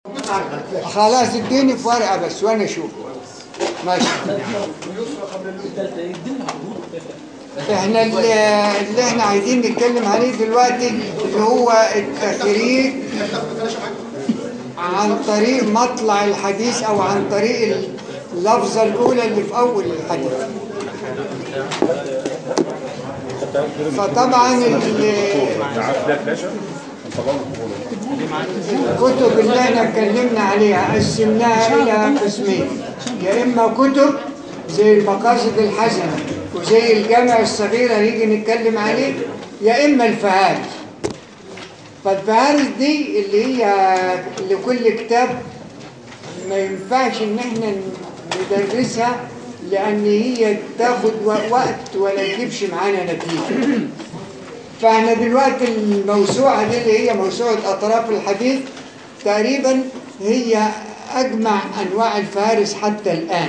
خلاص اديني في ورقه بس وانا اشوف ماشي احنا اللي, اللي احنا عايزين نتكلم عليه دلوقتي اللي هو التخريج عن طريق مطلع الحديث او عن طريق اللفظه الاولى اللي في اول الحديث فطبعا ال- الكتب اللي احنا اتكلمنا عليها قسمناها الى قسمين يا اما كتب زي المقاصد الحسنه وزي الجامع الصغير هيجي نتكلم عليه يا اما الفهارس فالفهارس دي اللي هي لكل كتاب ما ينفعش ان احنا ندرسها لان هي تاخد وقت ولا تجيبش معانا نتيجه فاحنا دلوقتي الموسوعة دي اللي هي موسوعة أطراف الحديث تقريبا هي أجمع أنواع الفهارس حتى الآن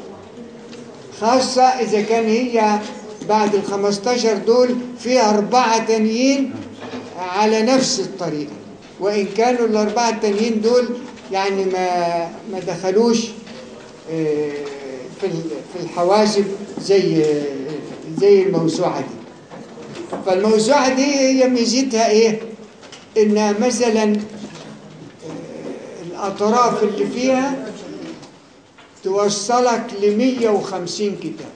خاصة إذا كان هي بعد ال 15 دول فيها أربعة تانيين على نفس الطريقة وإن كانوا الأربعة التانيين دول يعني ما ما دخلوش آه، في ال- في الحواسب زي زي الموسوعة دي فالموسوعة دي هي ميزتها ايه انها مثلا آه، الاطراف اللي فيها توصلك ل 150 كتاب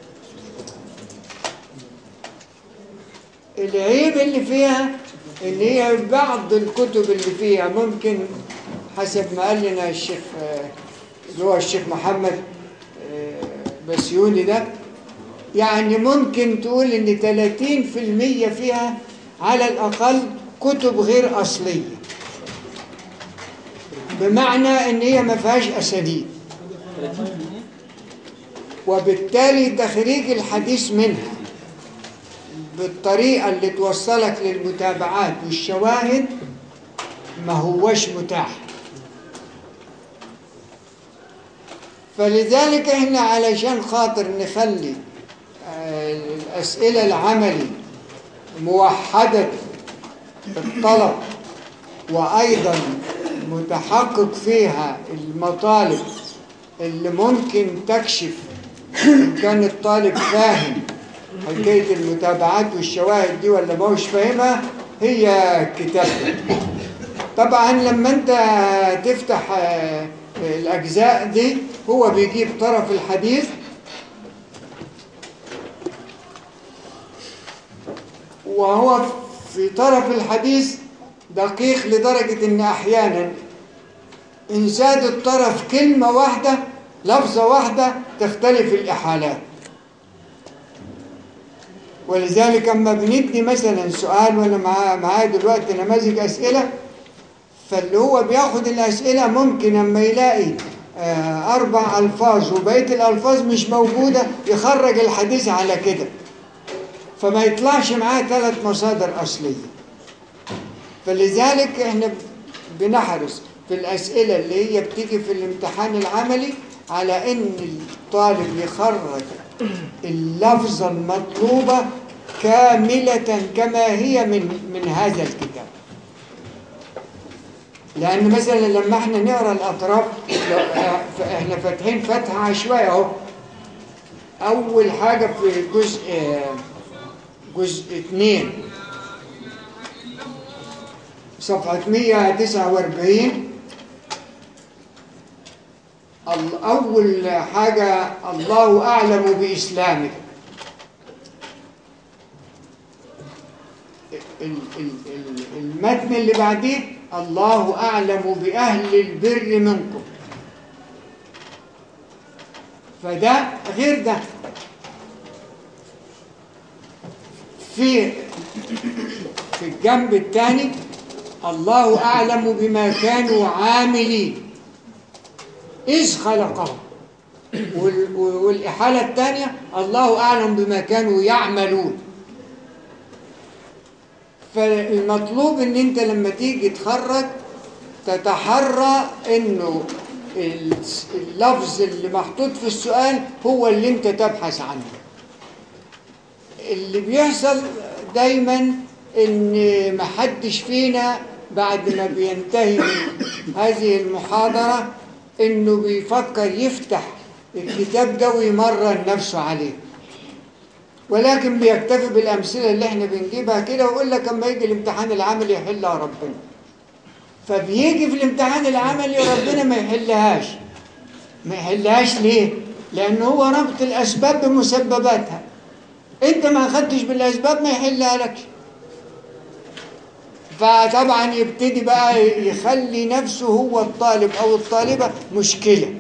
العيب اللي فيها ان هي بعض الكتب اللي فيها ممكن حسب ما قال لنا الشيخ آه، اللي هو الشيخ محمد آه، بسيوني ده يعني ممكن تقول ان 30% فيها على الاقل كتب غير اصليه بمعنى ان هي ما فيهاش اسانيد وبالتالي تخريج الحديث منها بالطريقه اللي توصلك للمتابعات والشواهد ما هوش متاح فلذلك احنا علشان خاطر نخلي آه، الأسئلة العملي موحدة الطلب وأيضا متحقق فيها المطالب اللي ممكن تكشف إن كان الطالب فاهم حكاية المتابعات والشواهد دي ولا ما هوش فاهمها هي كتابة طبعا لما انت تفتح آه، الأجزاء دي هو بيجيب طرف الحديث وهو في طرف الحديث دقيق لدرجة ان احيانا ان زاد الطرف كلمة واحدة لفظة واحدة تختلف الاحالات ولذلك اما بندي مثلا سؤال وانا معاه معاه دلوقتي نماذج اسئله فاللي هو بياخد الاسئله ممكن اما يلاقي آه، اربع الفاظ وبقيه الالفاظ مش موجوده يخرج الحديث على كده فما يطلعش معاه ثلاث مصادر أصلية فلذلك احنا بنحرص في الأسئلة اللي هي بتيجي في الامتحان العملي على إن الطالب يخرج اللفظة المطلوبة كاملة كما هي من من هذا الكتاب لأن مثلا لما احنا نقرا الأطراف لو اه، احنا فاتحين فتحة عشوائية أهو أول حاجة في جزء اه، جزء اثنين صفحة 149 ال- أول حاجة الله أعلم بإسلامك ال- ال- ال- المتن اللي بعديه الله أعلم بأهل البر منكم فده غير ده في في الجنب الثاني الله أعلم بما كانوا عاملين إذ خلقهم وال- والإحالة الثانية الله أعلم بما كانوا يعملون فالمطلوب ان انت لما تيجي تخرج تتحرى انه اللفظ اللي محطوط في السؤال هو اللي انت تبحث عنه اللي بيحصل دايما ان محدش فينا بعد ما بينتهي من هذه المحاضرة إنه بيفكر يفتح الكتاب ده ويمرن نفسه عليه ولكن بيكتفي بالأمثلة اللي احنا بنجيبها كده ويقول لك اما يجي الامتحان العملي يحلها ربنا فبيجي في الامتحان العملي ربنا ما يحلهاش ما يحلهاش ليه؟ لأنه هو ربط الأسباب بمسبباتها أنت ما أخدتش بالأسباب ما يحلها لكش فطبعا يبتدي بقى يخلي نفسه هو الطالب أو الطالبة مشكلة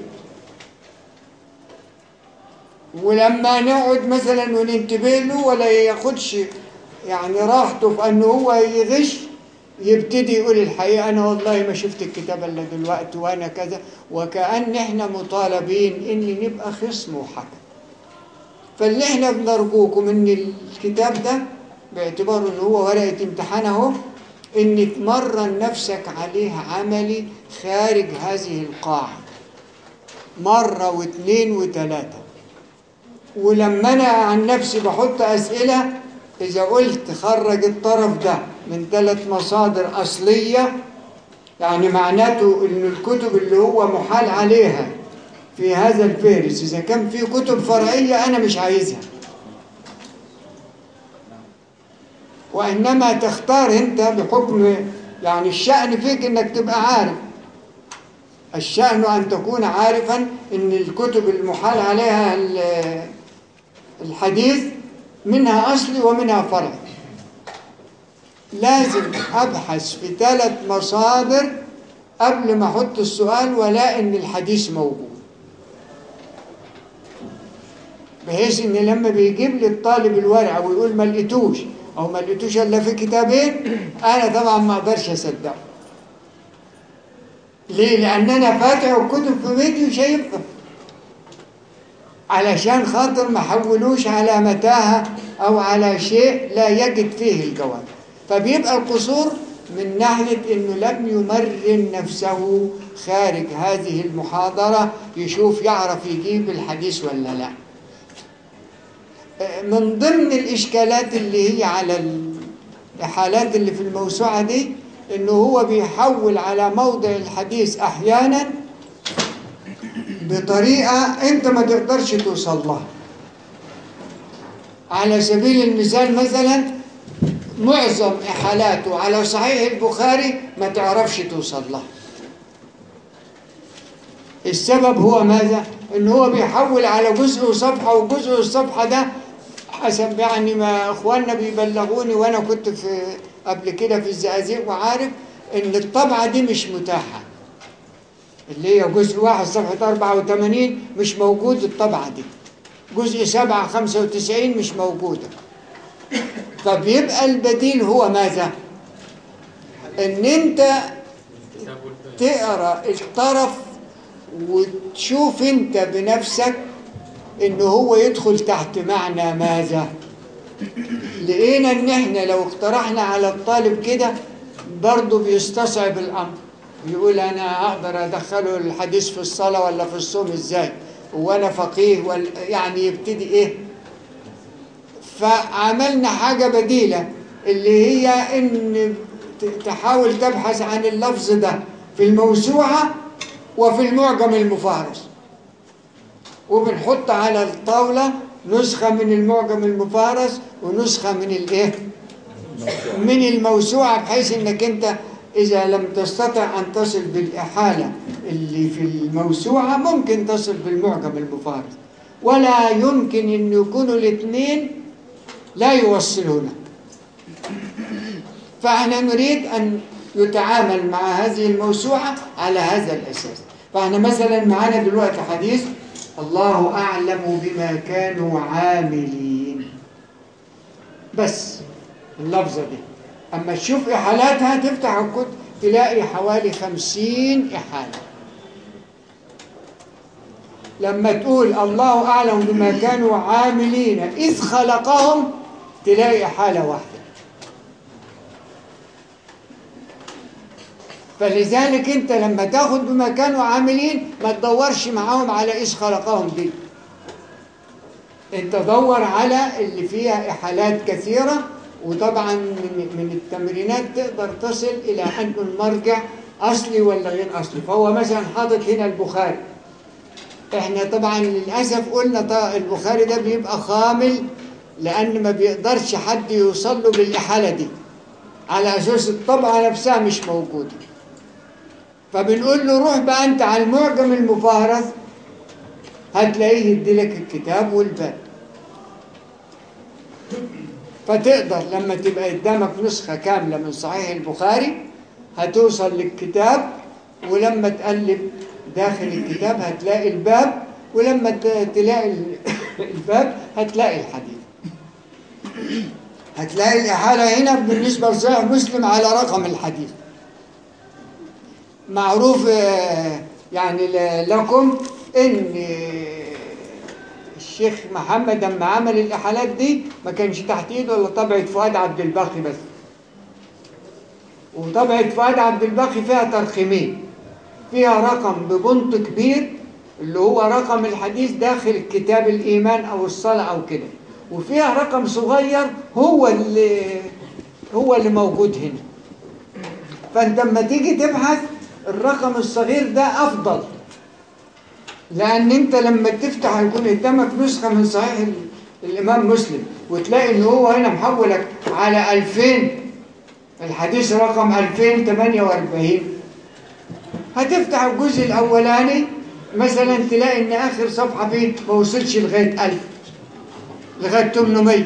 ولما نقعد مثلا وننتبه له ولا ياخدش يعني راحته في انه هو يغش يبتدي يقول الحقيقه انا والله ما شفت الكتاب الا دلوقتي وانا كذا وكأن احنا مطالبين ان نبقى خصم وحكم فاللي احنا بنرجوكم ان الكتاب ده باعتباره ان هو ورقه امتحان اهو ان تمرن نفسك عليه عملي خارج هذه القاعه مره واثنين وثلاثه ولما انا عن نفسي بحط اسئله اذا قلت خرج الطرف ده من ثلاث مصادر اصليه يعني معناته ان الكتب اللي هو محال عليها في هذا الفهرس اذا كان في كتب فرعيه انا مش عايزها وانما تختار انت بحكم يعني الشأن فيك انك تبقى عارف الشأن ان تكون عارفا ان الكتب المحال عليها الحديث منها أصلي ومنها فرعي لازم أبحث في ثلاث مصادر قبل ما أحط السؤال ولا إن الحديث موجود بحيث إن لما بيجيب لي الطالب الورقة ويقول ما لقيتوش أو ما لقيتوش إلا في كتابين أنا طبعا ما أقدرش أصدقه ليه؟ لأن أنا فاتح الكتب في بيتي وشايفها علشان خاطر ما حولوش على متاهة أو على شيء لا يجد فيه الجواب فبيبقى القصور من ناحية أنه لم يمرن نفسه خارج هذه المحاضرة يشوف يعرف يجيب الحديث ولا لا من ضمن الإشكالات اللي هي على الحالات اللي في الموسوعة دي أنه هو بيحول على موضع الحديث أحياناً بطريقة أنت ما تقدرش توصل لها على سبيل المثال مثلا معظم إحالاته على صحيح البخاري ما تعرفش توصل لها السبب هو ماذا؟ إن هو بيحول على جزء وصفحة وجزء الصفحة ده حسب يعني ما إخواننا بيبلغوني وأنا كنت في قبل كده في الزقازيق وعارف إن الطبعة دي مش متاحة اللي هي جزء واحد صفحة 84 مش موجود الطبعة دي جزء سبعة خمسة وتسعين مش موجودة فبيبقى البديل هو ماذا؟ ان انت تقرا الطرف وتشوف انت بنفسك ان هو يدخل تحت معنى ماذا لقينا ان احنا لو اقترحنا على الطالب كده برضه بيستصعب الامر يقول انا اقدر ادخله الحديث في الصلاه ولا في الصوم ازاي وانا فقيه ولا يعني يبتدي ايه فعملنا حاجه بديله اللي هي ان تحاول تبحث عن اللفظ ده في الموسوعه وفي المعجم المفهرس وبنحط على الطاوله نسخه من المعجم المفهرس ونسخه من الايه من الموسوعه بحيث انك انت إذا لم تستطع أن تصل بالإحالة اللي في الموسوعة ممكن تصل بالمعجم المفارق ولا يمكن أن يكونوا الاثنين لا يوصلونك فاحنا نريد أن يتعامل مع هذه الموسوعة على هذا الأساس فاحنا مثلا معانا دلوقتي حديث الله أعلم بما كانوا عاملين بس اللفظة دي أما تشوف إحالاتها تفتح الكتب تلاقي حوالي خمسين إحالة لما تقول الله أعلم بما كانوا عاملين إذ خلقهم تلاقي حالة واحدة فلذلك أنت لما تاخد بما كانوا عاملين ما تدورش معاهم على إذ خلقهم دي أنت دور على اللي فيها إحالات كثيرة وطبعا من من التمرينات تقدر تصل إلى أن المرجع اصلي ولا غير اصلي فهو مثلا حاطط هنا البخاري احنا طبعا للاسف قلنا طا- البخاري ده بيبقى خامل لان ما بيقدرش حد يوصل له بالاحاله دي على اساس الطبعه نفسها مش موجوده فبنقول له روح بقى انت على المعجم المفهرس هتلاقيه يديلك الكتاب والباب فتقدر لما تبقى قدامك نسخة كاملة من صحيح البخاري هتوصل للكتاب ولما تقلب داخل الكتاب هتلاقي الباب ولما ت- تلاقي ال- الباب هتلاقي الحديث هتلاقي الإحالة هنا بالنسبة لصحيح مسلم على رقم الحديث معروف آه، يعني ل- لكم ان آه، الشيخ محمد لما عمل الاحالات دي ما كانش تحت ايده الا طبعه فؤاد عبد الباقي بس وطبعه فؤاد عبد الباقي فيها ترخيمين فيها رقم ببنط كبير اللي هو رقم الحديث داخل كتاب الايمان او الصلاه او كده وفيها رقم صغير هو اللي هو اللي موجود هنا فانت لما تيجي تبحث الرقم الصغير ده افضل لان انت لما تفتح يكون قدامك نسخه من صحيح ال- الامام مسلم وتلاقي ان هو هنا محولك على 2000 الحديث رقم 2048 هتفتح الجزء الاولاني مثلا تلاقي ان اخر صفحه فيه ما وصلش لغايه 1000 لغايه 800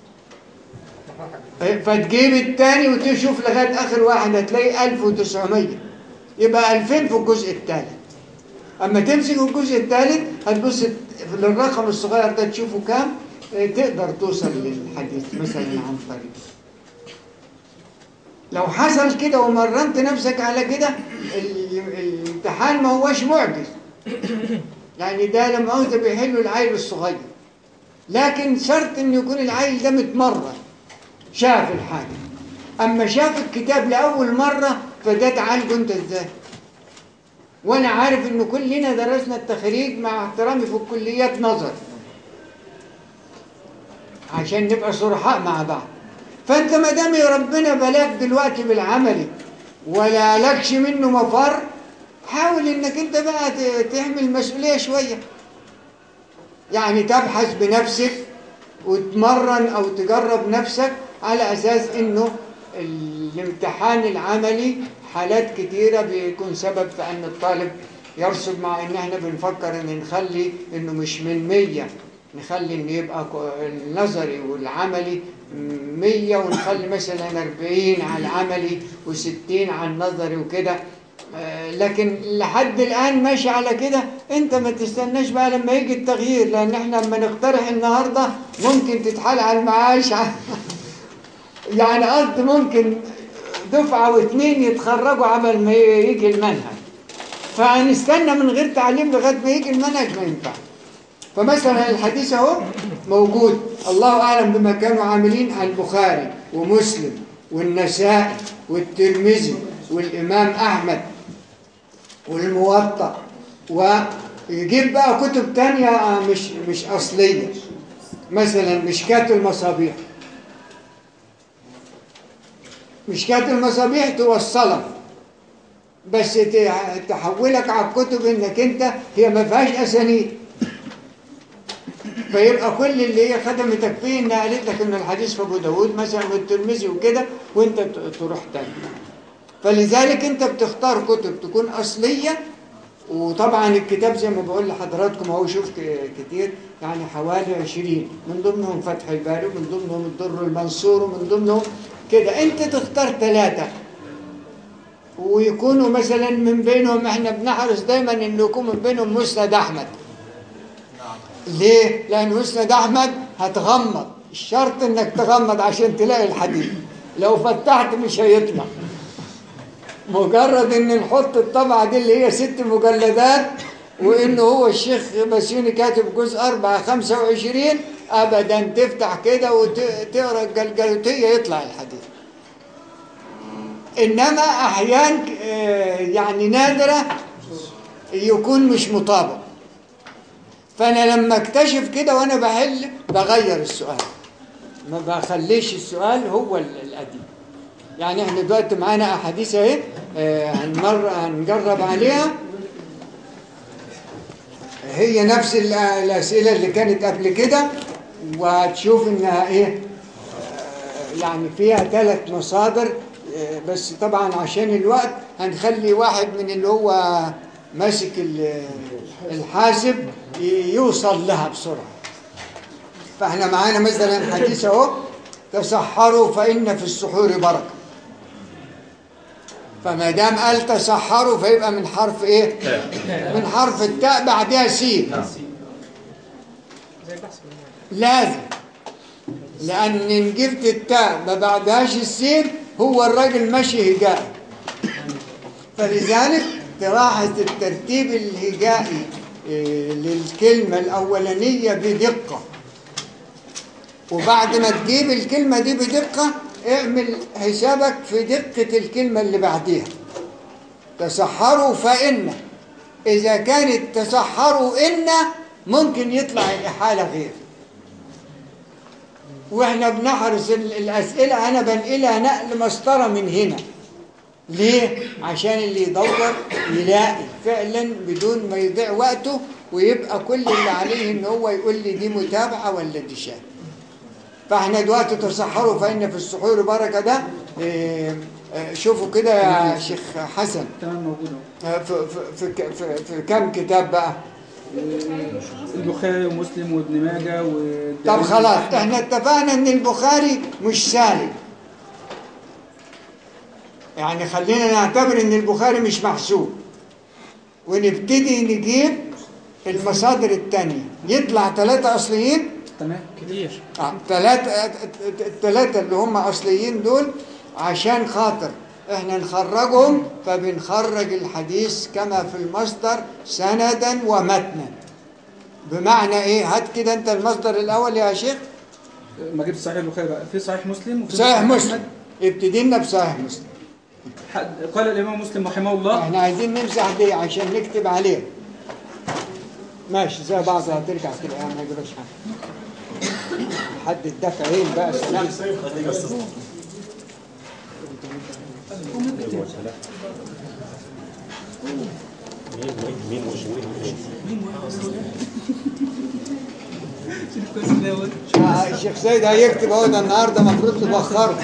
فتجيب الثاني وتشوف لغايه اخر واحد هتلاقي 1900 يبقى 2000 في الجزء الثالث اما تمسك الجزء الثالث هتبص للرقم الصغير ده تشوفه كام اه، تقدر توصل للحديث مثلا عن طريق لو حصل كده ومرنت نفسك على كده ال- الامتحان ما هوش معجز يعني ده لما انت بيحلوا العيل الصغير لكن شرط ان يكون العيل ده متمرن شاف الحاجة أما شاف الكتاب لأول مرة فده تعالجه أنت إزاي وأنا عارف إن كلنا درسنا التخريج مع احترامي في الكليات نظر عشان نبقى صرحاء مع بعض فأنت ما دام يا ربنا بلاك دلوقتي بالعملي ولا لكش منه مفر حاول إنك أنت بقى ت- تعمل مسؤولية شوية يعني تبحث بنفسك وتمرن او تجرب نفسك على اساس انه الامتحان العملي حالات كتيرة بيكون سبب في ان الطالب يرسب مع ان احنا بنفكر ان نخلي انه مش من مية نخلي ان يبقى كو- النظري والعملي مية ونخلي مثلا أربعين على العملي وستين على النظري وكده آه، لكن لحد الآن ماشي على كده أنت ما تستناش بقى لما يجي التغيير لأن احنا لما نقترح النهاردة ممكن تتحال على المعاش يعني قصد ممكن دفعة واثنين يتخرجوا قبل ما يجي المنهج فهنستنى من غير تعليم لغاية ما يجي المنهج ما ينفع فمثلا الحديث اهو موجود الله اعلم بما كانوا عاملين عن البخاري ومسلم والنسائي والترمذي والامام احمد والموطأ ويجيب بقى كتب تانية مش مش اصليه مثلا مشكاة المصابيح مشكاة المصابيح توصلك بس ت- تحولك على الكتب انك انت هي ما فيهاش اسانيد فيبقى كل اللي هي خدمتك فيه انها قالت لك ان الحديث في ابو داود مثلا والترمذي وكده وانت ت- تروح تاني فلذلك انت بتختار كتب تكون اصليه وطبعا الكتاب زي ما بقول لحضراتكم اهو شوف ك- كتير يعني حوالي 20 من ضمنهم فتح الباري ومن ضمنهم الدر المنصور ومن ضمنهم كده انت تختار ثلاثه ويكونوا مثلا من بينهم احنا بنحرص دايما انه يكون من بينهم مسند احمد ليه؟ لأن مسند أحمد هتغمض الشرط إنك تغمض عشان تلاقي الحديث لو فتحت مش هيطلع مجرد إن نحط الطبعة دي اللي هي ست مجلدات وإنه هو الشيخ بسيوني كاتب جزء أربعة خمسة وعشرين أبدا تفتح كده وتقرأ الجلجلوتية يطلع الحديث إنما أحيان آه، يعني نادرة يكون مش مطابق فانا لما اكتشف كده وانا بحل بغير السؤال ما بخليش السؤال هو ال- القديم يعني احنا دلوقتي معانا احاديث اهي آه، هنمر هنجرب عليها هي نفس ال- الأسئلة اللي كانت قبل كده وهتشوف إنها إيه آه، يعني فيها ثلاث مصادر آه، بس طبعا عشان الوقت هنخلي واحد من اللي هو ماسك ال- الحاسب ي- يوصل لها بسرعة فاحنا معانا مثلا حديث اهو تسحروا فإن في السحور بركة فما دام قال تسحروا فيبقى من حرف ايه من حرف التاء بعدها سين لازم لأن إن جبت التاء ما بعدهاش السين هو الراجل ماشي هجائي فلذلك تلاحظ الترتيب الهجائي إيه، للكلمة الأولانية بدقة وبعد ما تجيب الكلمة دي بدقة اعمل حسابك في دقة الكلمة اللي بعديها تسحروا فإن إذا كانت تسحروا إن ممكن يطلع الإحالة غير واحنا بنحرص ال- الأسئلة أنا بنقلها نقل مسطرة من هنا ليه؟ عشان اللي يدور يلاقي فعلا بدون ما يضيع وقته ويبقى كل اللي عليه ان هو يقول لي دي متابعة ولا دي شاهد فاحنا دلوقتي تسحروا فإن في السحور بركة ده إيه، آه، شوفوا كده يا شيخ حسن تمام موجود اهو آه، في, في, في, في, في كم كتاب بقى البخاري ومسلم وابن ماجه و طب خلاص احنا اتفقنا ان البخاري مش سالم يعني خلينا نعتبر ان البخاري مش محسوب ونبتدي نجيب المصادر التانية يطلع ثلاثة أصليين تمام كتير آه، ثلاثة الثلاثة اللي هم أصليين دول عشان خاطر احنا نخرجهم فبنخرج الحديث كما في المصدر سندا ومتنا بمعنى ايه هات كده انت المصدر الاول يا شيخ ما جبت صحيح البخاري بقى في صحيح مسلم وفي صحيح أحمد. مسلم ابتدينا بصحيح مسلم حد- قال الامام مسلم رحمه الله احنا عايزين نمسح دي عشان نكتب عليها ماشي زي بعض هترجع كده يعني ما يجراش حاجه حد الدفع عين بقى سلام آه، الشيخ سيد هيكتب اهو ده النهارده المفروض تبخره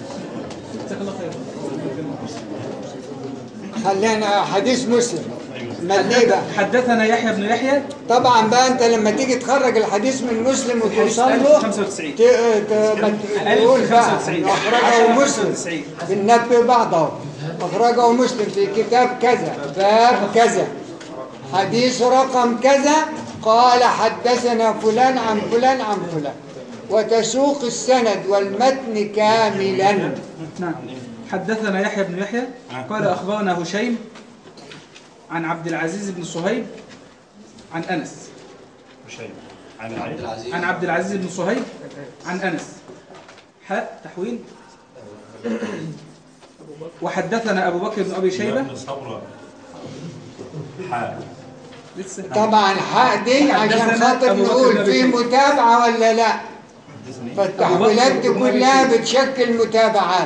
خلينا حديث مسلم مليه بقى حدثنا يحيى بن يحيى طبعا بقى انت لما تيجي تخرج الحديث من مسلم الحديث وتوصل له 1095 ت- ت- ما ت- تقول بقى 1095 اخرجه مسلم 1095 بننبه بعض اهو اخرجه مسلم في كتاب كذا باب كذا حديث رقم كذا قال حدثنا فلان عن فلان عن فلان وتسوق السند والمتن كاملا نعم حدثنا يحيى بن يحيى قال اخبرنا هشيم عن عبد العزيز بن صهيب عن انس شيء عن العين عن عبد العزيز بن صهيب عن انس حاء تحويل وحدثنا ابو بكر بن ابي شيبه ابن صبرا حاء لسه طبعا حق دي عشان حدثنا خاطر أبو بكر نقول بن في أبي شيبة. متابعة ولا لا فالتحويلات دي أبو بكر بن أبي كلها شيبة. بتشكل متابعات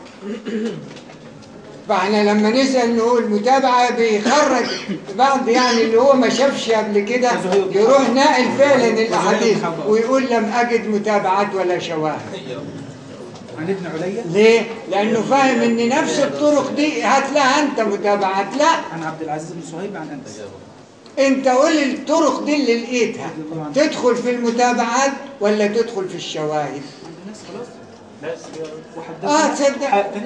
فاحنا لما نسأل نقول متابعة بيخرج بعض يعني اللي هو ما شافش قبل كده يروح ناقل فعلا الأحاديث ويقول لم أجد متابعات ولا شواهد عن ابن علية ليه؟ لأنه فاهم إن نفس الطرق دي هات لها أنت متابعات لا عن عبد العزيز بن صهيب عن انس انت قول الطرق دي اللي لقيتها تدخل في المتابعات ولا تدخل في الشواهد الناس خلاص وحدثنا اه تصدق حاء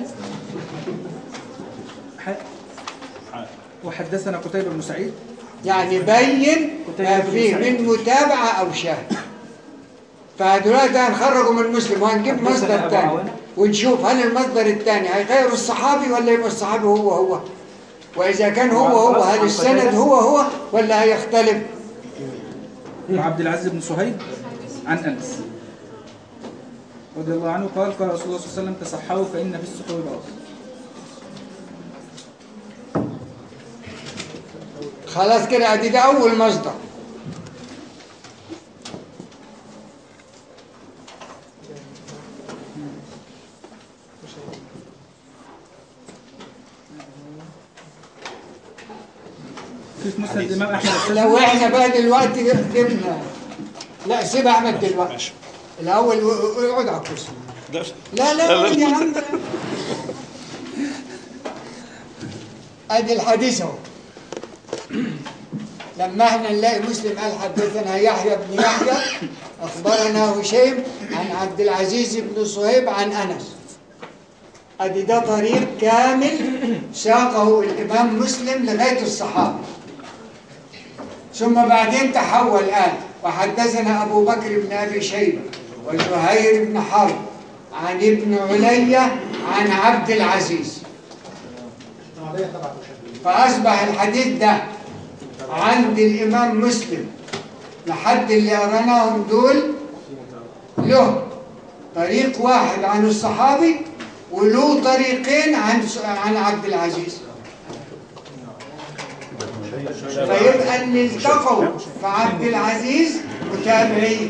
حاء حاء وحدثنا قتيبة بن سعيد يعني بين ما فيه من متابعة او شاهد فدلوقتي هنخرجه من مسلم وهنجيب حدثنا مصدر أبو تاني عوانة. ونشوف هل المصدر الثاني هيغير الصحابي ولا يبقى الصحابي هو هو واذا كان هو هو هل السند هو هو ولا هيختلف وعبد العزيز بن صهيب عن انس رضي الله عنه قال قال رسول الله صلى الله عليه وسلم تصحوا فان في السحور بركه خلاص كده ادي ده اول مصدر في في مسند الامام احمد السلمي لو احنا بقى دلوقتي جبنا لا سيب احمد دلوقتي الاول و- اقعد على الكرسي لا لا لا يا عم ادي الحديث اهو لما احنا نلاقي مسلم قال حدثنا يحيى بن يحيى اخبرنا هشيم عن عبد العزيز بن صهيب عن انس ادي ده طريق كامل ساقه الامام مسلم لغايه الصحابه ثم بعدين تحول الآن وحدثنا أبو بكر بن أبي شيبة وزهير بن حرب عن ابن علية عن عبد العزيز فأصبح الحديث ده عند الإمام مسلم لحد اللي قرناهم دول له طريق واحد عن الصحابي وله طريقين عن عن عبد العزيز فيبقى اللي التقوا في عبد العزيز متابعين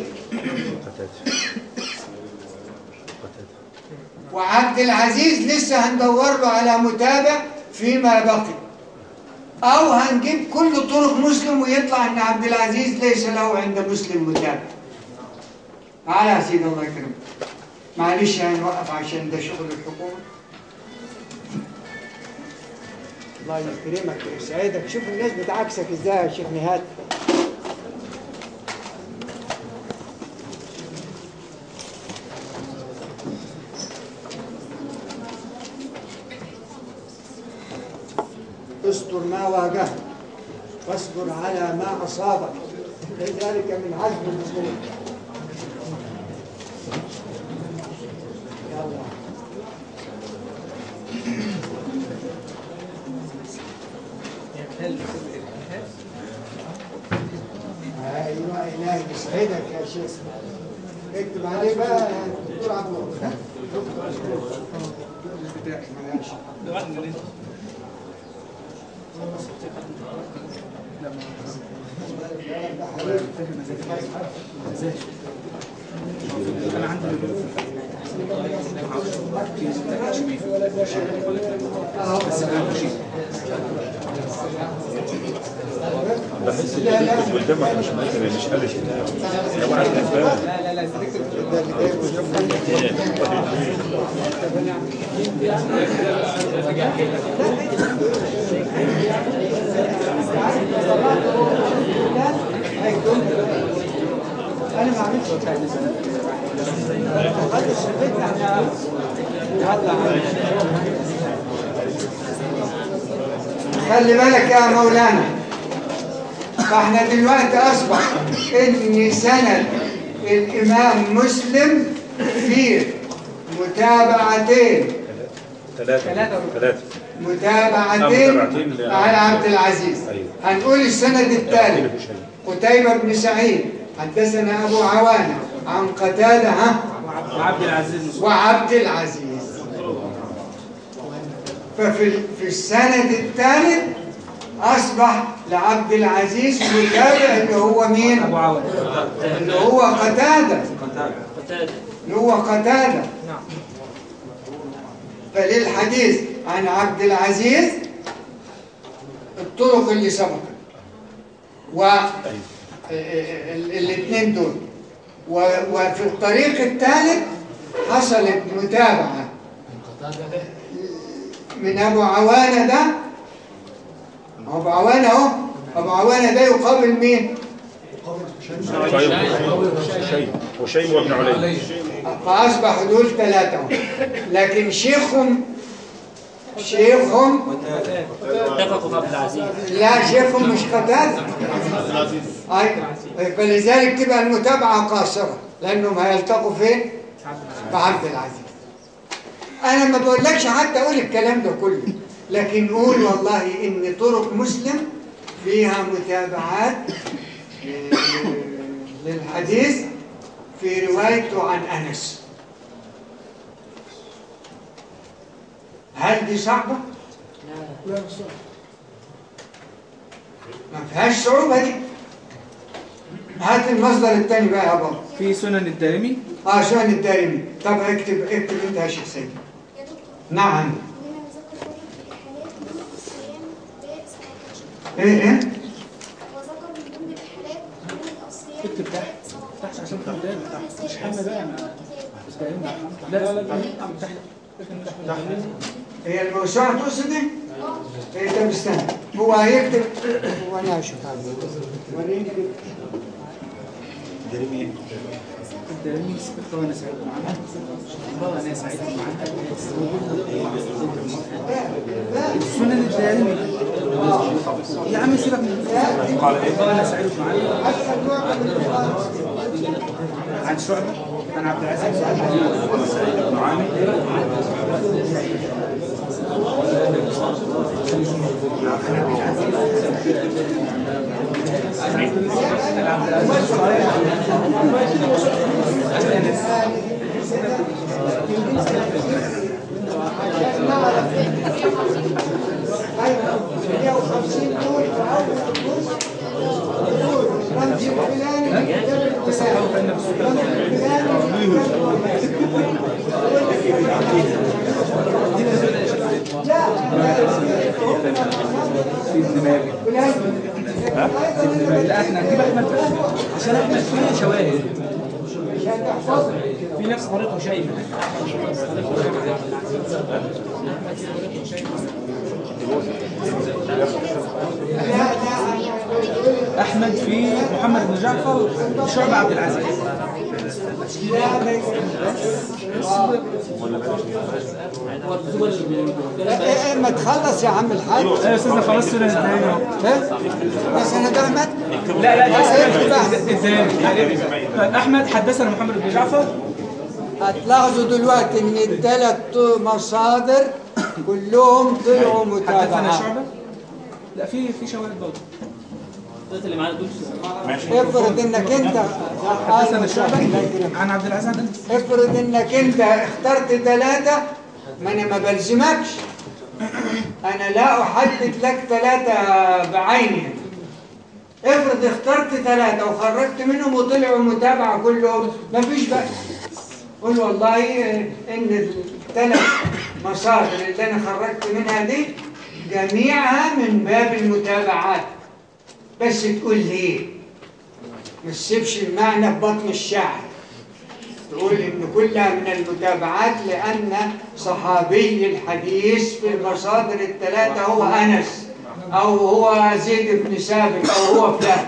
وعبد العزيز لسه هندور له على متابع فيما بقي او هنجيب كل طرق مسلم ويطلع ان عبد العزيز ليس له عند مسلم متابع تعالى يا سيدي الله يكرمك معلش هنوقف عشان ده شغل الحكومه الله يكرمك ويسعدك شوف الناس بتعكسك ازاي يا شيخ نهاد استر ما واجهك واصبر على ما اصابك ذلك من عزم الامور يلا ايوه الهي يسعدك يا شيخ اكتب عليه بقى دكتور عبد الله ها؟ ماشي. انا عندي بحس ان اللي قدامك مش مثلا مش قلش لو عارف الاسباب انا ما عملتش خلص البيت احنا يلا خلي بالك يا مولانا فاحنا دلوقتي اصبح ان سند الامام مسلم في متابعتين ثلاثة ثلاثة متابعتين متابعتين ل- على عبد العزيز أيوة. هنقول السند الثالث قتيبة بن سعيد حدثنا أبو عوانة عن قتادة ها وعبد العزيز بن صهيب. وعبد العزيز ففي في السند الثالث أصبح لعبد العزيز متابع اللي هو مين؟ ابو عوان اللي هو قتادة اللي هو قتادة فللحديث عن عبد العزيز الطرق اللي سبقت و الاثنين دول و- وفي الطريق الثالث حصلت متابعة من أبو عوانة ده أبو عوانة أهو أبو عوانة ده يقابل مين؟ شيء وشيء وابن علي فأصبحوا دول ثلاثة هم. لكن شيخهم شيخهم اتفقوا في عبد العزيز لا شيخهم مش قتادة أي فلذلك تبقى المتابعة قاصرة لأنهم هيلتقوا فين؟ في عبد العزيز أنا ما بقولكش حتى أقول الكلام ده كله لكن قول والله إن طرق مسلم فيها متابعات آه، للحديث في روايته عن أنس هل دي صعبة؟ ما فيهاش صعوبة دي هات المصدر الثاني بقى يا بابا في سنن الدارمي اه شأن الدارمي طب اكتب اكتب انت يا شيخ سيد يا دكتور نعم عندنا نذكر برضه في الحالات من الصيام ب 17 ايه ايه لا لا لا تحت هي الموسوعة تقصد ايه؟ ايه طب استنى هو هيكتب وانا اشوف وريني كده. دريمي الدليل استقرار انا سعيد معاها انا سعيد معاها السنن الدارمي يا عم سيبك من قال ايه انا سعيد معاها اسهل نوع من الإخلاص. عن شعبة عن عبد العزيز بن معاذ ايوه 150 دول في اول الجزء دول رمز الفلاني كتاب الفلاني رمز الفلاني لا في دماغي فلان لا احنا هنجيب احمد بس عشان احمد فيه شواهد عشان تحفظه في نفس طريقه شيء لا لا احمد في محمد بن جعفر شعبة عبد العزيز لا ما لا، إيه، إيه، ما تخلص يا عم الحاج يا استاذنا خلاص سنن الدارمي اهو ها؟ بس انا ده مات لا لا ده اكتب أحمد. الدارمي طيب احمد حدثنا محمد بن جعفر هتلاحظوا دلوقتي ان الثلاث مصادر كلهم طلعوا حدثنا متابعة شعبة لا في في شواهد برضه الثلاثه اللي معانا دول ماشي افرض انك انت حدثنا شعبة عن عبد العزيز عن انس افرض انك انت اخترت ثلاثة ما انا ما بلزمكش انا لا احدد لك ثلاثة بعينهم افرض اخترت ثلاثة وخرجت منهم وطلعوا متابعة كلهم ما فيش بأس قول والله ان الثلاث مصادر اللي انا خرجت منها دي جميعها من باب المتابعات بس تقول ليه ما تسيبش المعنى في بطن الشعر تقول ان كلها من المتابعات لان صحابي الحديث في المصادر الثلاثه هو انس او هو زيد بن ثابت او هو فلان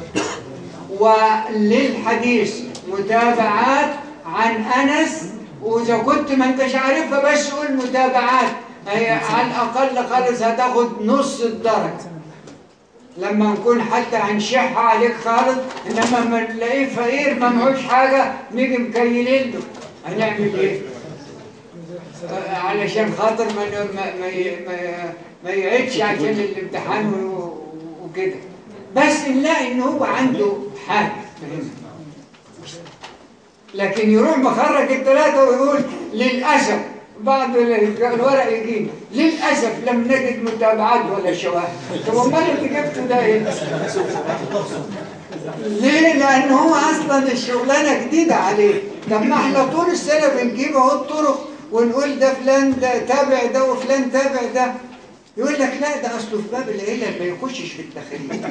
وللحديث متابعات عن انس واذا كنت ما انتش عارفها بس قول متابعات هي على الاقل خالص هتاخد نص الدرجه لما نكون حتى هنشح عليك خالص انما ما نلاقيه فقير ما معهوش حاجه نيجي مكيلين له هنعمل ايه؟ آه، علشان خاطر ما ن- ما ما ي- ما- ما يعيدش عشان الامتحان و- وكده بس نلاقي ان هو عنده حاجه فهمت؟ لكن يروح مخرج الثلاثه ويقول للاسف بعض ال- الورق يجينا للاسف لم نجد متابعات ولا شواهد طب امال انت جبته ده ايه؟ ليه؟ لأن هو أصلا الشغلانة جديدة عليه، طب ما احنا طول السنة بنجيب أهو الطرق ونقول ده فلان ده تابع ده وفلان تابع ده، يقول لك لا ده أصله في باب العلل ما يخشش في التخريج.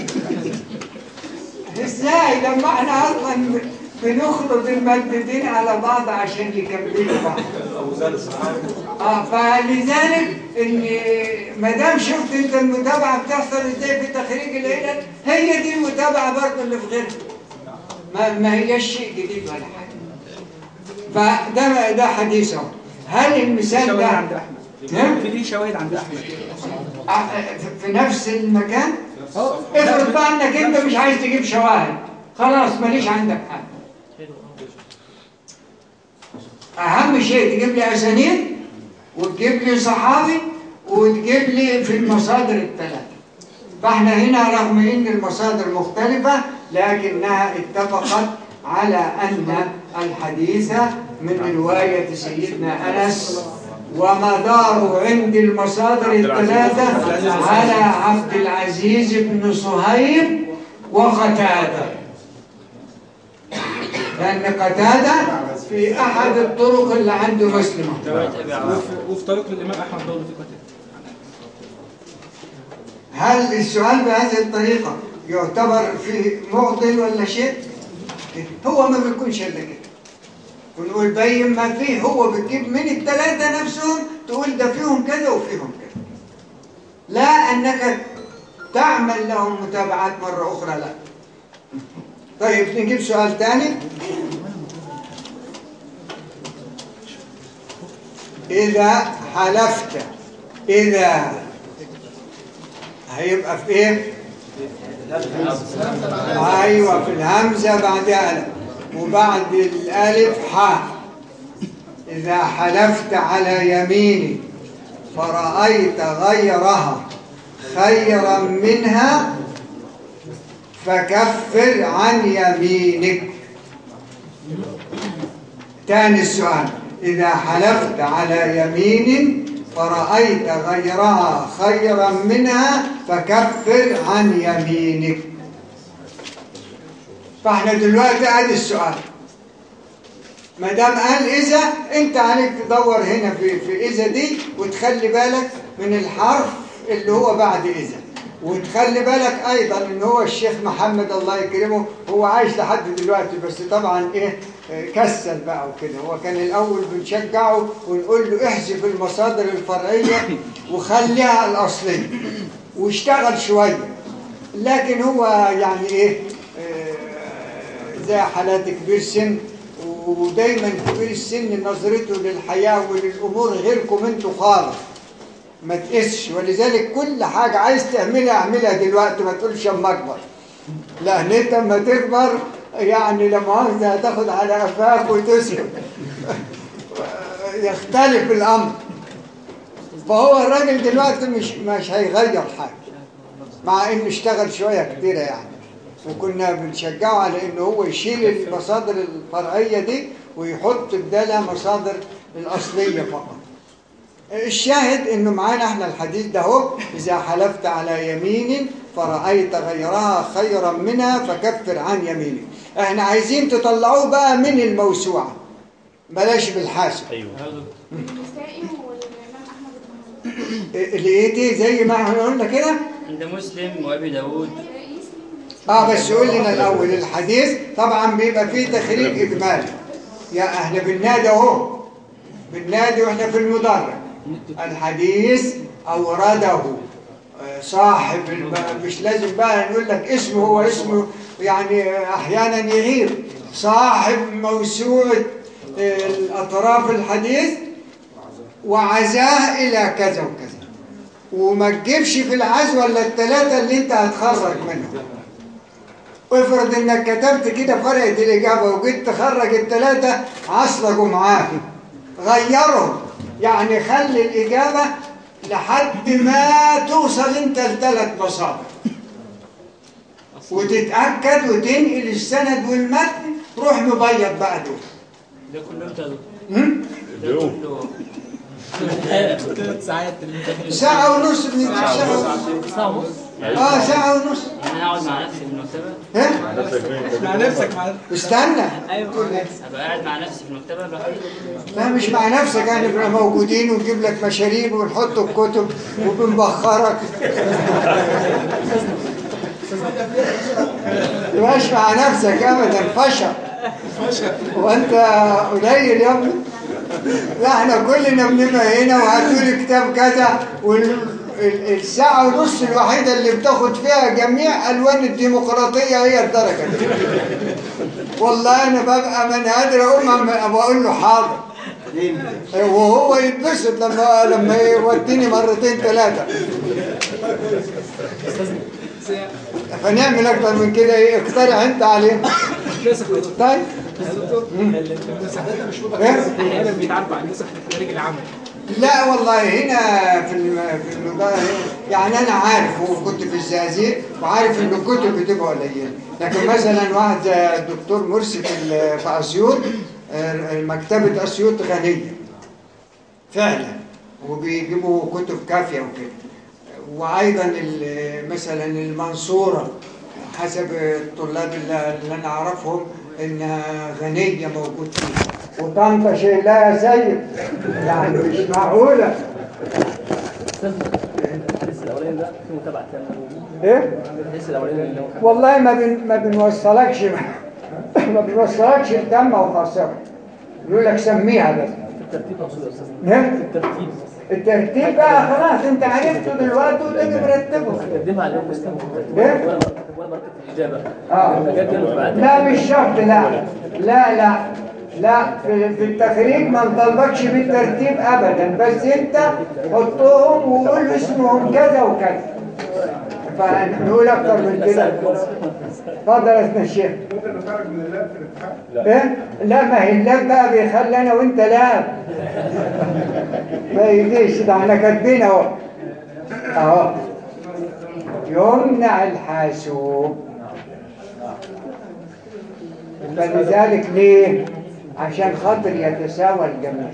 إزاي؟ لما احنا أصلا بنخلط المادتين على بعض عشان يكملوا بعض. اه فلذلك ان ما دام شفت انت المتابعه بتحصل ازاي في تخريج العلل هي دي المتابعه برضه اللي في غيرها ما, ما هيش شيء جديد ولا حاجه فده ده حديث اهو هل المثال شواهد ده عند احمد ها؟ في دي شواهد عند احمد آه، في- في نفس المكان اه افرض بقى انك انت مش عايز تجيب شواهد خلاص ماليش عندك حاجه اهم شيء تجيب لي اسانيد وتجيب لي صحابي وتجيب لي في المصادر الثلاثه فاحنا هنا رغم ان المصادر مختلفه لكنها اتفقت على ان الحديث من روايه سيدنا انس ومدار عند المصادر الثلاثه على عبد العزيز بن صهيب وقتاده لأن قتادة في أحد الطرق اللي عنده مسلمة وفي- وفي طريق الامام احمد برضه في قتاده هل السؤال بهذه الطريقة يعتبر فيه معضل ولا شيء؟ هو ما بيكونش إلا كده ونقول بين ما فيه هو بتجيب من الثلاثة نفسهم تقول ده فيهم كذا وفيهم كذا لا أنك تعمل لهم متابعات مرة أخرى لا طيب نجيب سؤال ثاني إذا حلفت إذا هيبقى في إيه؟ أيوة في الهمزة بعدها ألف وبعد الألف حاء إذا حلفت على يمين فرأيت غيرها خيرا منها فكفر عن يمينك تاني السؤال إذا حلفت على يمين فرأيت غيرها خيرا منها فكفر عن يمينك فاحنا دلوقتي ادي السؤال ما دام قال اذا انت عليك تدور هنا في في اذا دي وتخلي بالك من الحرف اللي هو بعد اذا وتخلي بالك ايضا ان هو الشيخ محمد الله يكرمه هو عايش لحد دلوقتي بس طبعا ايه آه، كسل بقى وكده هو كان الاول بنشجعه ونقول له احذف المصادر الفرعيه وخليها الاصليه واشتغل شويه لكن هو يعني ايه آه، زي حالات كبير سن ودايما كبير السن نظرته للحياه وللامور غيركم انتوا خالص ما تقسش ولذلك كل حاجة عايز تعملها اعملها دلوقتي ما تقولش اما اكبر لان انت اما تكبر يعني لا مؤاخذة هتاخد على قفاك وتسكت يختلف الامر فهو الراجل دلوقتي مش مش هيغير حاجة مع انه اشتغل شوية كتيرة يعني وكنا بنشجعه على انه هو يشيل المصادر الفرعية دي ويحط بدالها مصادر الاصلية فقط الشاهد انه معانا احنا الحديث ده اهو اذا حلفت على يمين فرأيت غيرها خيرا منها فكفر عن يمينك احنا عايزين تطلعوه بقى من الموسوعة بلاش بالحاسب ايوه النسائي والإمام أحمد بن حنبل لقيتي زي ما احنا قلنا كده عند مسلم وابي داود اه بس قول لنا الاول الحديث طبعا بيبقى فيه تخريج اجمالي يا احنا بالنادي اهو بالنادي واحنا في المدرج الحديث اورده آه، صاحب الم... مش لازم بقى نقول لك اسمه هو اسمه يعني احيانا يغير صاحب موسوعه آه، الاطراف الحديث وعزاه الى كذا وكذا وما تجيبش في العزوه الا الثلاثه اللي انت هتخرج منهم افرض انك كتبت كده فرقة الاجابة وجيت تخرج الثلاثة عصلجوا معاك غيرهم يعني خلي الاجابة لحد ما توصل انت لثلاث مصادر وتتأكد وتنقل السند والمتن روح مبيض بقى دول ده كله انت هم؟ ده كله ثلاث ساعات ساعة ونص من ساعة ساعة ونص اه ساعة ونص يعني انا اقعد مع نفسي في المكتبة ها مع نفسك مع استنى ابقى قاعد مع نفسي في المكتبة لوحدي لا مش مع نفسك يعني بنبقى موجودين ونجيب لك مشاريب ونحط الكتب وبنبخرك تبقاش مع نفسك ابدا فشل وانت قليل يا ابني لا احنا كلنا بنبقى هنا وهاتوا لي كتاب كذا والساعة ونص الوحيدة اللي بتاخد فيها جميع ألوان الديمقراطية هي الدرجة دي والله أنا ببقى من قادر أقوم أم- بقول له حاضر وهو يتبسط لما لما يوديني مرتين ثلاثة فنعمل أكتر من كده إيه اقترح أنت عليه طيب إيه؟ احيانا بيتعرف عن النسخ في الخارج العمل لا والله هنا في الم... في المدار يعني انا عارف وكنت في الزقازيق وعارف ان الكتب بتبقى قليله لكن مثلا واحد زي الدكتور مرسي في ال- في اسيوط آه، مكتبه اسيوط غنيه فعلا وبيجيبوا كتب كافيه وكده وايضا ال- مثلا المنصوره حسب الطلاب اللي اللي انا اعرفهم انها غنيه موجود فيها وطنطا شيء لا يا سيد يعني مش معقوله الحديث الاولاني ده في متابعة ايه الحديث الاولاني اللي هو والله ما بن ما بنوصلكش ما بنوصلكش الدم وخاصه يقول لك سميها بس الترتيب مقصود يا استاذ ها؟ الترتيب الترتيب بقى خلاص انت عرفته دلوقتي وتيجي مرتبه تقدمها على المسلم إيه؟ وانا برتب وانا برتب الاجابه اه المجال دي بتبقى لا مش شرط لا لا لا لا في, في التخريج ما نطلبكش بالترتيب ابدا بس انت حطهم وقول اسمهم كذا وكذا فنقول اكتر من كده اتفضل يا استاذ الشيخ ممكن نخرج من اللاب في الامتحان؟ ايه لا ما هي اللاب بقى بيخلي انا وانت لاب ما يجيش ده احنا كاتبين اهو اهو يمنع الحاسوب فلذلك ليه عشان خاطر يتساوى الجميع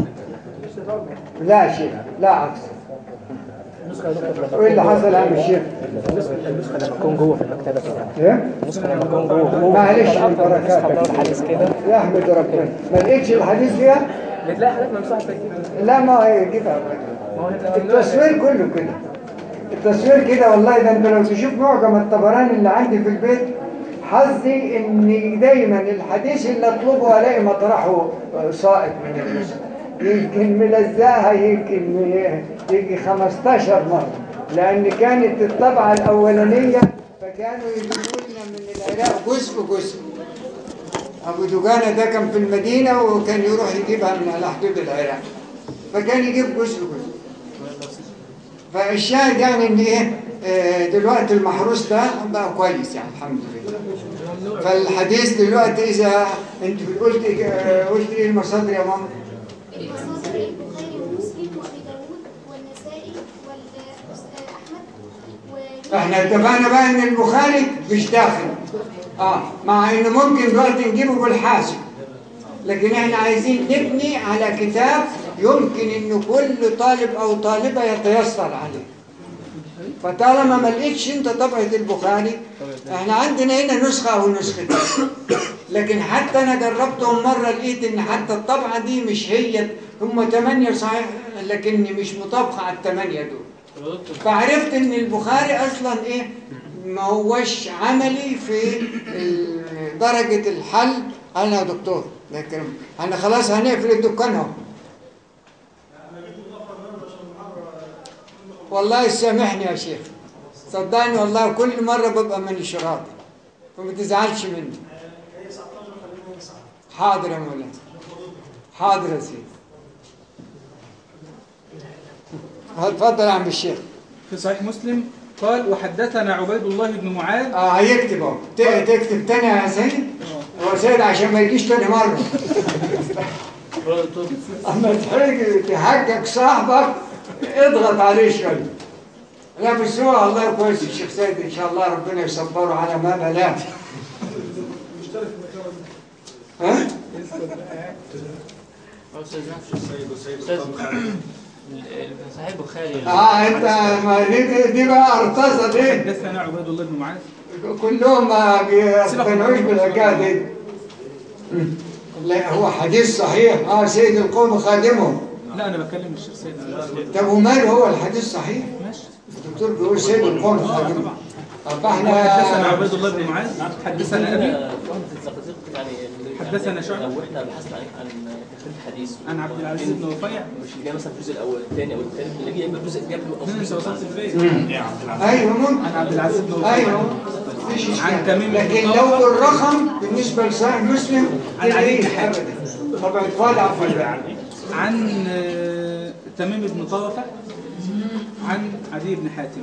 لا شيء لا اكثر وايه اللي حصل يا عم الشيخ النسخه لما تكون جوه في المكتبه كده ايه النسخه لما تكون جوه جوه معلش من نسخه بركاتك الحديث كده يا احمد ربنا ما لقيتش الحديث فيها بتلاقي حاجات ممسوحه زي كده لا ما هي كده ما هو احنا التصوير كله كده التصوير كده والله ده انت لو تشوف معجم الطبراني اللي عندي في البيت حظي ان دايما الحديث اللي اطلبه الاقي مطرحه ساقط من النسخه يمكن ملزقها يمكن يجي 15 مره لان كانت الطبعه الاولانيه فكانوا يجيبوا لنا من العراق جزء جزء ابو دجانه ده كان في المدينه وكان يروح يجيبها من على حدود العراق فكان يجيب جزء جزء فالشاهد يعني ان ايه آه، دلوقتي المحروس ده بقى كويس يعني الحمد لله فالحديث دلوقتي اذا انت قلت آه، قلت ايه المصادر يا ماما المصادر البخاري ومسلم وابي داود والنسائي واحمد و احنا اتفقنا بقى ان البخاري مش داخل اه مع انه ممكن دلوقتي نجيبه بالحاسب لكن احنا عايزين نبني على كتاب يمكن ان كل طالب او طالبه يتيسر عليه فطالما ما لقيتش انت طبعه البخاري احنا عندنا هنا نسخه او نسختين لكن حتى انا جربتهم مره لقيت ان حتى الطبعه دي مش هي هم ثمانيه صحيح لكني مش مطابقه على الثمانيه دول فعرفت ان البخاري اصلا ايه ما هوش عملي في ال- درجة الحل انا يا دكتور ده الكلام احنا خلاص هنقفل الدكان اهو والله سامحني يا شيخ صدقني والله كل مرة ببقى مانيش راضي فما تزعلش مني حاضر يا مولانا حاضر يا سيدي اتفضل يا عم الشيخ في صحيح مسلم قال وحدثنا عبيد الله بن معاذ اه هيكتب اهو ت- تكتب تاني يا سيد هو سيد عشان ما يجيش تاني مرة اما تحرج تحقق صاحبك اضغط عليه شوية لا بس هو الله كويس الشيخ سيد ان شاء الله ربنا يصبره على ما بلاه ها؟ استاذ استاذ صحيح البخاري اه انت ما دي, دي بقى ارتصد دي حدثنا عبيد الله بن معاذ كلهم ما بيقتنعوش بالحكايه دي لا هو حديث صحيح اه سيد القوم خادمهم لا انا بكلم الشيخ سيد أنا- طب وماله هو الحديث صحيح ماشي الدكتور بيقول سيد القوم خادمهم طب حدثنا احنا عبيد الله بن معاذ حدثنا ابي فهم في الزقازيق يعني حدثنا شعبة. لو احنا بحثنا عن عن تفسير الحديث عن عبد العزيز بن رفيع مش اللي جاي مثلا الجزء الاول الثاني او الثالث اللي جاي يبقى الجزء قبله او من الجزء وصلت بعده. البيت ايوه ممكن عن عبد العزيز بن رفيع ايوه مفيش عن إشكال. تميم بن لكن طلحة. لو الرقم بالنسبه لصاحب مسلم عن علي بن تلاقيه حاتم. ابدا طب اتفضل عفوا عن آه، تميم بن طرفة عن عدي بن حاتم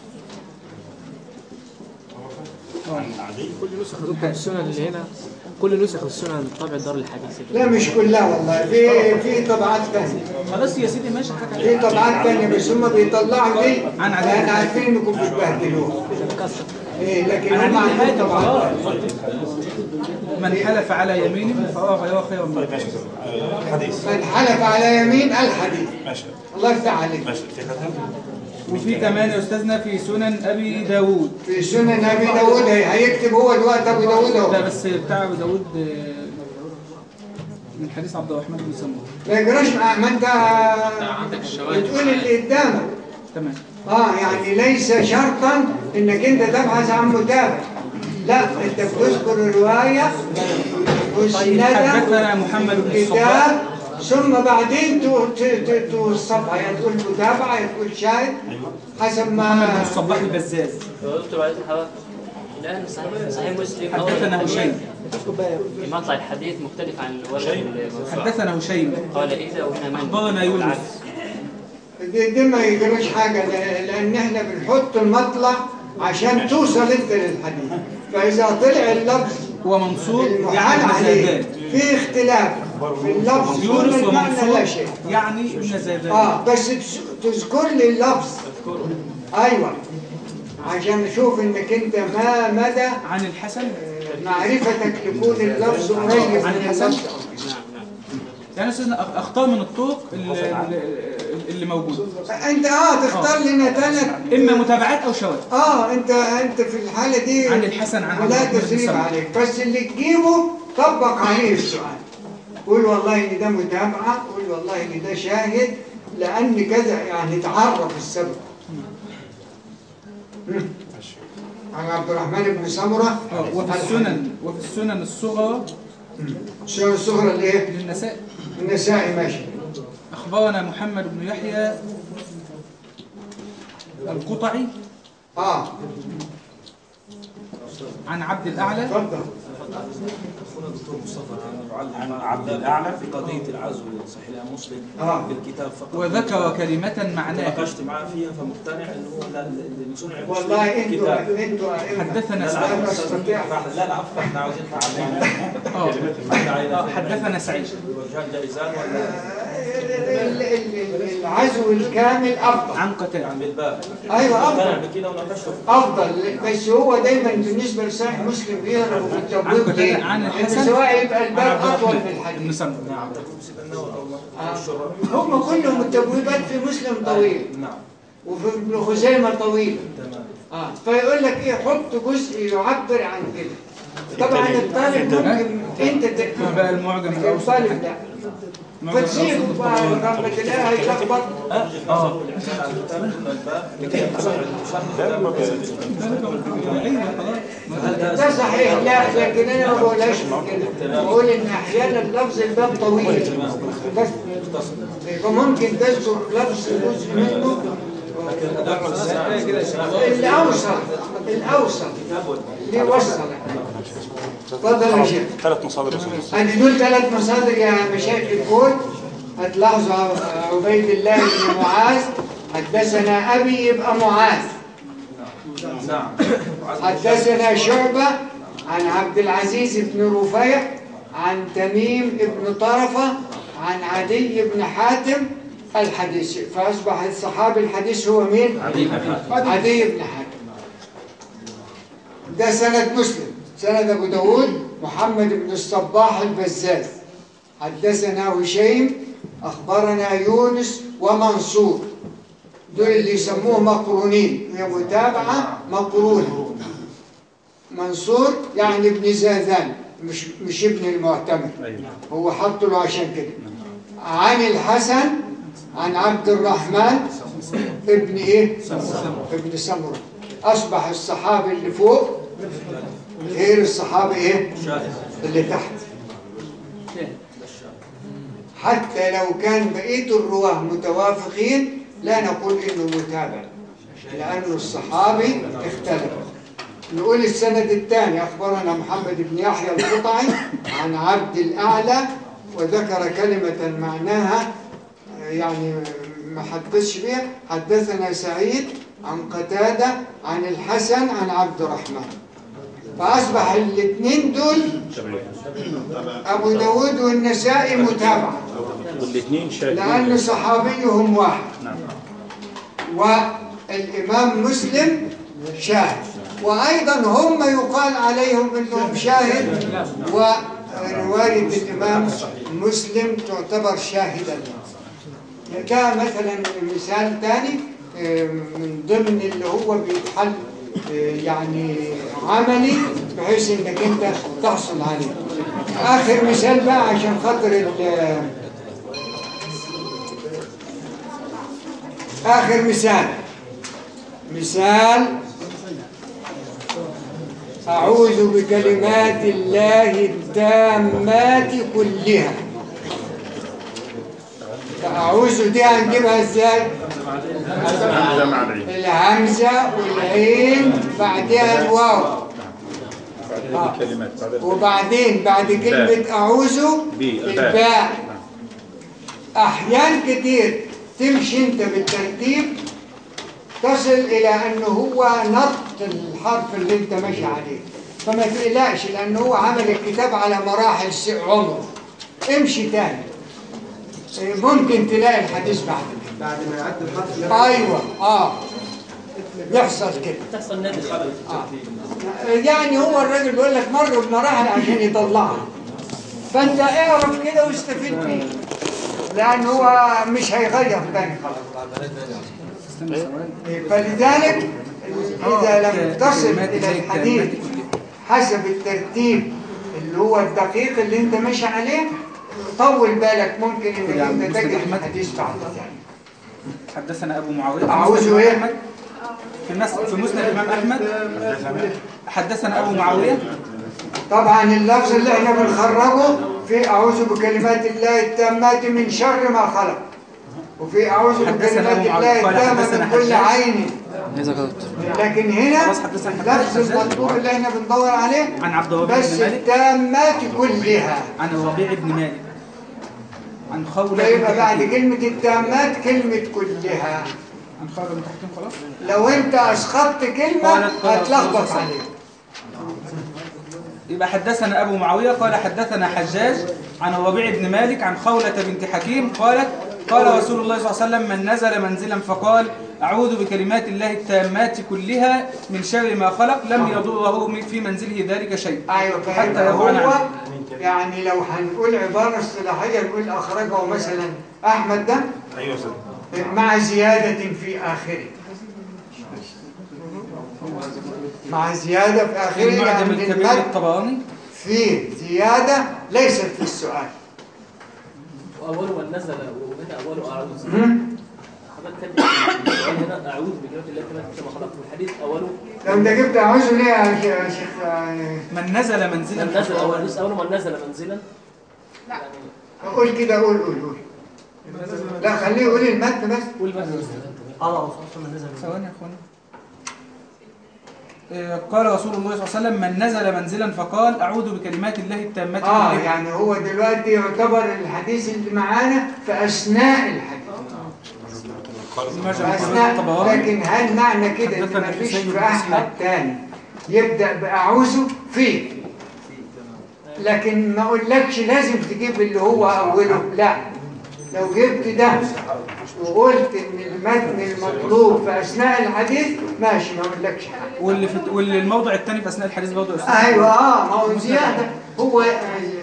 عن عدي السنن اللي هنا كل نسخ السنن طبع دار الحديث لا مش كلها والله في في طبعات ثانيه خلاص يا سيدي ماشي حكى في طبعات تانية بس هم بيطلعوا دي عن عدد. لأن عارفين انكم بتبهدلوها إيه لكن عن هم عدي بن عندهم حاتم طبعات خلاص من حلف على يمينه فهو غير خير منه ماشي آه، حديث من حلف على يمين الحديث ماشي الله يفتح عليك ماشي في ختم وفي كمان يا استاذنا في سنن ابي داود في سنن ابي داود هي- هيكتب هو دلوقتي ابو داود لا اهو بس بتاع ابو داود آه، من حديث عبد الرحمن بن سمره ما يجراش مع- ما انت بتقول اللي قدامك تمام اه يعني ليس شرطا انك انت تبحث عن متابع لا انت بتذكر الروايه مسندة حدثنا محمد بن الصباح كتاب ثم بعدين تو- ت- ت- توصفها يا تقول متابعة يا تقول شاهد حسب محمد بن ما الصباح البزاز دكتور بعد حضرتك الآن صحيح صحيح مسلم حدثنا هشيم في مطلع الحديث مختلف عن الورق الموسوعة. حدثنا هشيم قال إذا وهنا من أخبرنا يونس والعكس. دي, دي ما يجروش حاجة ل- لأن احنا بنحط المطلع عشان توصل انت للحديث فإذا طلع اللفظ ومنصور المحال يعني عليه زيدان في اختلاف في اللفظ دون يونس المعنى لا ومنصور شيء يعني ابن زيدان اه بس تس- تذكر لي اللفظ ايوه عشان نشوف انك انت ما مدى عن الحسن آه، معرفتك لكون اللفظ قريب عن من الحسن؟ اللفظ يعني أستاذنا أخ- اختار من الطرق اللي, اللي موجوده انت اه تختار لنا ثلاث اما متابعات او شواذ اه انت انت في الحاله دي عن الحسن عن عبد ولا الرحمن بن تسريب سلمة. عليك بس اللي تجيبه طبق عليه السؤال قول والله ان ده متابعه قول والله ان ده شاهد لان كذا يعني تعرف السبب مم. عن عبد الرحمن بن سمره آه، وفي السنن وفي السنن الصغرى السنن الصغرى اللي ايه؟ للنساء النسائي ماشي اخبرنا محمد بن يحيى القطعي اه عن عبد الاعلى اتفضل عن عبد الاعلى في قضية العزو صحيح الإمام مسلم اه بالكتاب فقط وذكر كلمة معناها ناقشت معاه فيها فمقتنع انه هو لا اللي صنع المسلم والله انتوا كتاب. انتوا أئمة. حدثنا لا سعيد لا لا استطيع لا لا عفوا احنا عاوزين نتعلم اه آه، حدثنا سعيد وجهان جائزان ولا ال- ال- ال- العزو الكامل افضل عن قتادة عن بالباب ايوه مقتنع افضل بكده وناقشته افضل بس هو دايما بالنسبه لصحيح مسلم بيهرب عن بالتبويب قتادة ليه؟ عن إن الحسن سواء يبقى عن الباب عبد اطول الرحمن من بن الحديث سمرة نعم مسلم النووي او آه. الشراء هم كلهم التبويبات في مسلم طويل نعم وفي ابن خزيمه طويل تمام اه فيقول لك ايه حط جزء يعبر عن كده طبعا الطالب ممكن انت ت- بقى المعجم الاوسط الطالب لا المعجم فتسيبه الاوسط بقى لما تلاقيه هيلخبط اه الاعتماد على الكتاب من الباب لكي صحيح ايوه خلاص ده صحيح لا لكن انا ما بقولهاش كده بقول ان احيانا لفظ الباب طويل بس فممكن تذكر لفظ جزء منه الاوسط الاوسط اللي يوصل اتفضل يا شيخ ثلاث مصادر رسول الله ادي دول ثلاث مصادر يا مشايخ الكون هتلاحظوا عبيد الله بن معاذ حدثنا ابي يبقى معاذ نعم حدثنا شعبة عن عبد العزيز بن رفيع عن تميم بن طرفة عن عدي بن حاتم الحديث فأصبح الصحابي الحديث هو مين؟ عدي بن حاتم. عدي بن حاتم ده سند مسلم سند أبو داود محمد بن الصباح البزاز حدثنا هشيم أخبرنا يونس ومنصور دول اللي يسموه مقرونين هي متابعة مقرونة منصور يعني ابن زاذان مش مش ابن المعتمد هو حط له عشان كده عن الحسن عن عبد الرحمن ابن ايه ابن سمرة اصبح الصحابي اللي فوق غير الصحابي ايه اللي تحت حتى لو كان بقية الرواه متوافقين لا نقول انه متابع لانه الصحابي اختلف نقول السند الثاني اخبرنا محمد بن يحيى القطعي عن عبد الاعلى وذكر كلمة معناها آه، يعني ما حدثش بها حدثنا سعيد عن قتادة عن الحسن عن عبد الرحمن فأصبح الاثنين دول أبو داود والنسائي متابعة والاثنين لأن شاهدين صحابيهم واحد نعم والإمام مسلم شاهد وأيضا هم يقال عليهم أنهم شاهد ورواية الإمام مسلم تعتبر شاهدا ده مثلا مثال ثاني آه، من ضمن اللي هو بيتحل آه، يعني عملي بحيث انك انت تحصل عليه اخر مثال بقى عشان خاطر ال- آخر مثال مثال أعوذ بكلمات الله التامات كلها فأعوذ دي هنجيبها ازاي؟ ده مع العين الهمزة والعين بعدها الواو بعد الكلمات بعد وبعدين بعد كلمة أعوذ بي- الباء. الباء أحيان كتير تمشي أنت بالترتيب تصل إلى أنه هو نط الحرف اللي أنت ماشي عليه فما تقلقش لأنه هو عمل الكتاب على مراحل س- عمره امشي تاني إيه، ممكن تلاقي الحديث بعد كده. بعد ما يعدي الحرف أيوة آه يحصل كده تحصل نادر يعني يعني هو الراجل بيقول لك مر بمراحل عشان يطلعها فانت اعرف كده واستفيد بيه لان هو مش هيغير تاني خلاص فلذلك اذا لم تصل الى الحديث حسب الترتيب اللي هو الدقيق اللي انت ماشي عليه طول بالك ممكن انك انت تجد الحديث بعد ذلك حدثنا ابو معاويه أعوذ إيه؟ أحمد. في مس... في مسند الامام احمد حدثنا ابو معاويه طبعا اللفظ اللي احنا بنخرجه في اعوذ بكلمات الله التامات من شر ما خلق وفي اعوذ حدثنا بكلمات أبو الله معاوية. قال التامه حدثنا من كل حجاج. عين إذا كنت لكن هنا خلاص حدثنا حجاج. اللفظ المطلوب اللي احنا بندور عليه عن عبد الوهاب بس بن مالك التامات كلها عن الربيع بن مالك عن خولة فيبقى بنت بعد حكيم. كلمة التامات كلمة كلها عن خولة بنت حكيم خلاص لو انت اسخطت كلمة قالت قال هتلخبط رسول الله عليك يبقى حدثنا أبو معاوية قال حدثنا حجاج عن الربيع بن مالك عن خولة بنت حكيم قالت قال رسول الله صلى الله عليه وسلم من نزل منزلا فقال أعوذ بكلمات الله التامات كلها من شر ما خلق لم يضره في منزله ذلك شيء ايوه حتى فيبقى يضعن هو عنه يعني لو هنقول عبارة اصطلاحية نقول اخرجه مثلا احمد ده ايوه سيدي مع زيادة في آخره مع زيادة في آخره المعجم يعني الكبير المد للطبراني فيه زيادة ليست في السؤال واوله من نزل وهنا اوله اعوذ هم؟ حضرتك كاتب السؤال هنا اعوذ بكلمه الله كما كما خلق والحديث اوله لو انت جبت أعوذ ليه يا شيخ- يا شيخ آه، من نزل منزلا من نزل فقال- اول لسه اوله من نزل منزلا لا. يعني قول كده قول قول قول لا خليه يقول المتن بس قول بس ثواني يا اخواني آه، قال رسول الله صلى الله عليه وسلم من نزل منزلا فقال أعوذ بكلمات الله التامات اه كلها. يعني هو دلوقتي يعتبر الحديث اللي معانا في أثناء الحديث المعجم في الكبير أثناء للطبراني لكن هل معنى كده إن حدثنا مفيش الحسين في بن أحمد مسلم. تاني يبدأ بأعوذ فيه لكن ما اقولكش لازم تجيب اللي هو اوله لا لو جبت ده وقلت ان المتن المطلوب في اثناء الحديث ماشي ما اقولكش حاجه واللي في واللي الموضع الثاني في أثناء الحديث برضه يا أستاذ. ايوه اه ما هو زياده هو آه،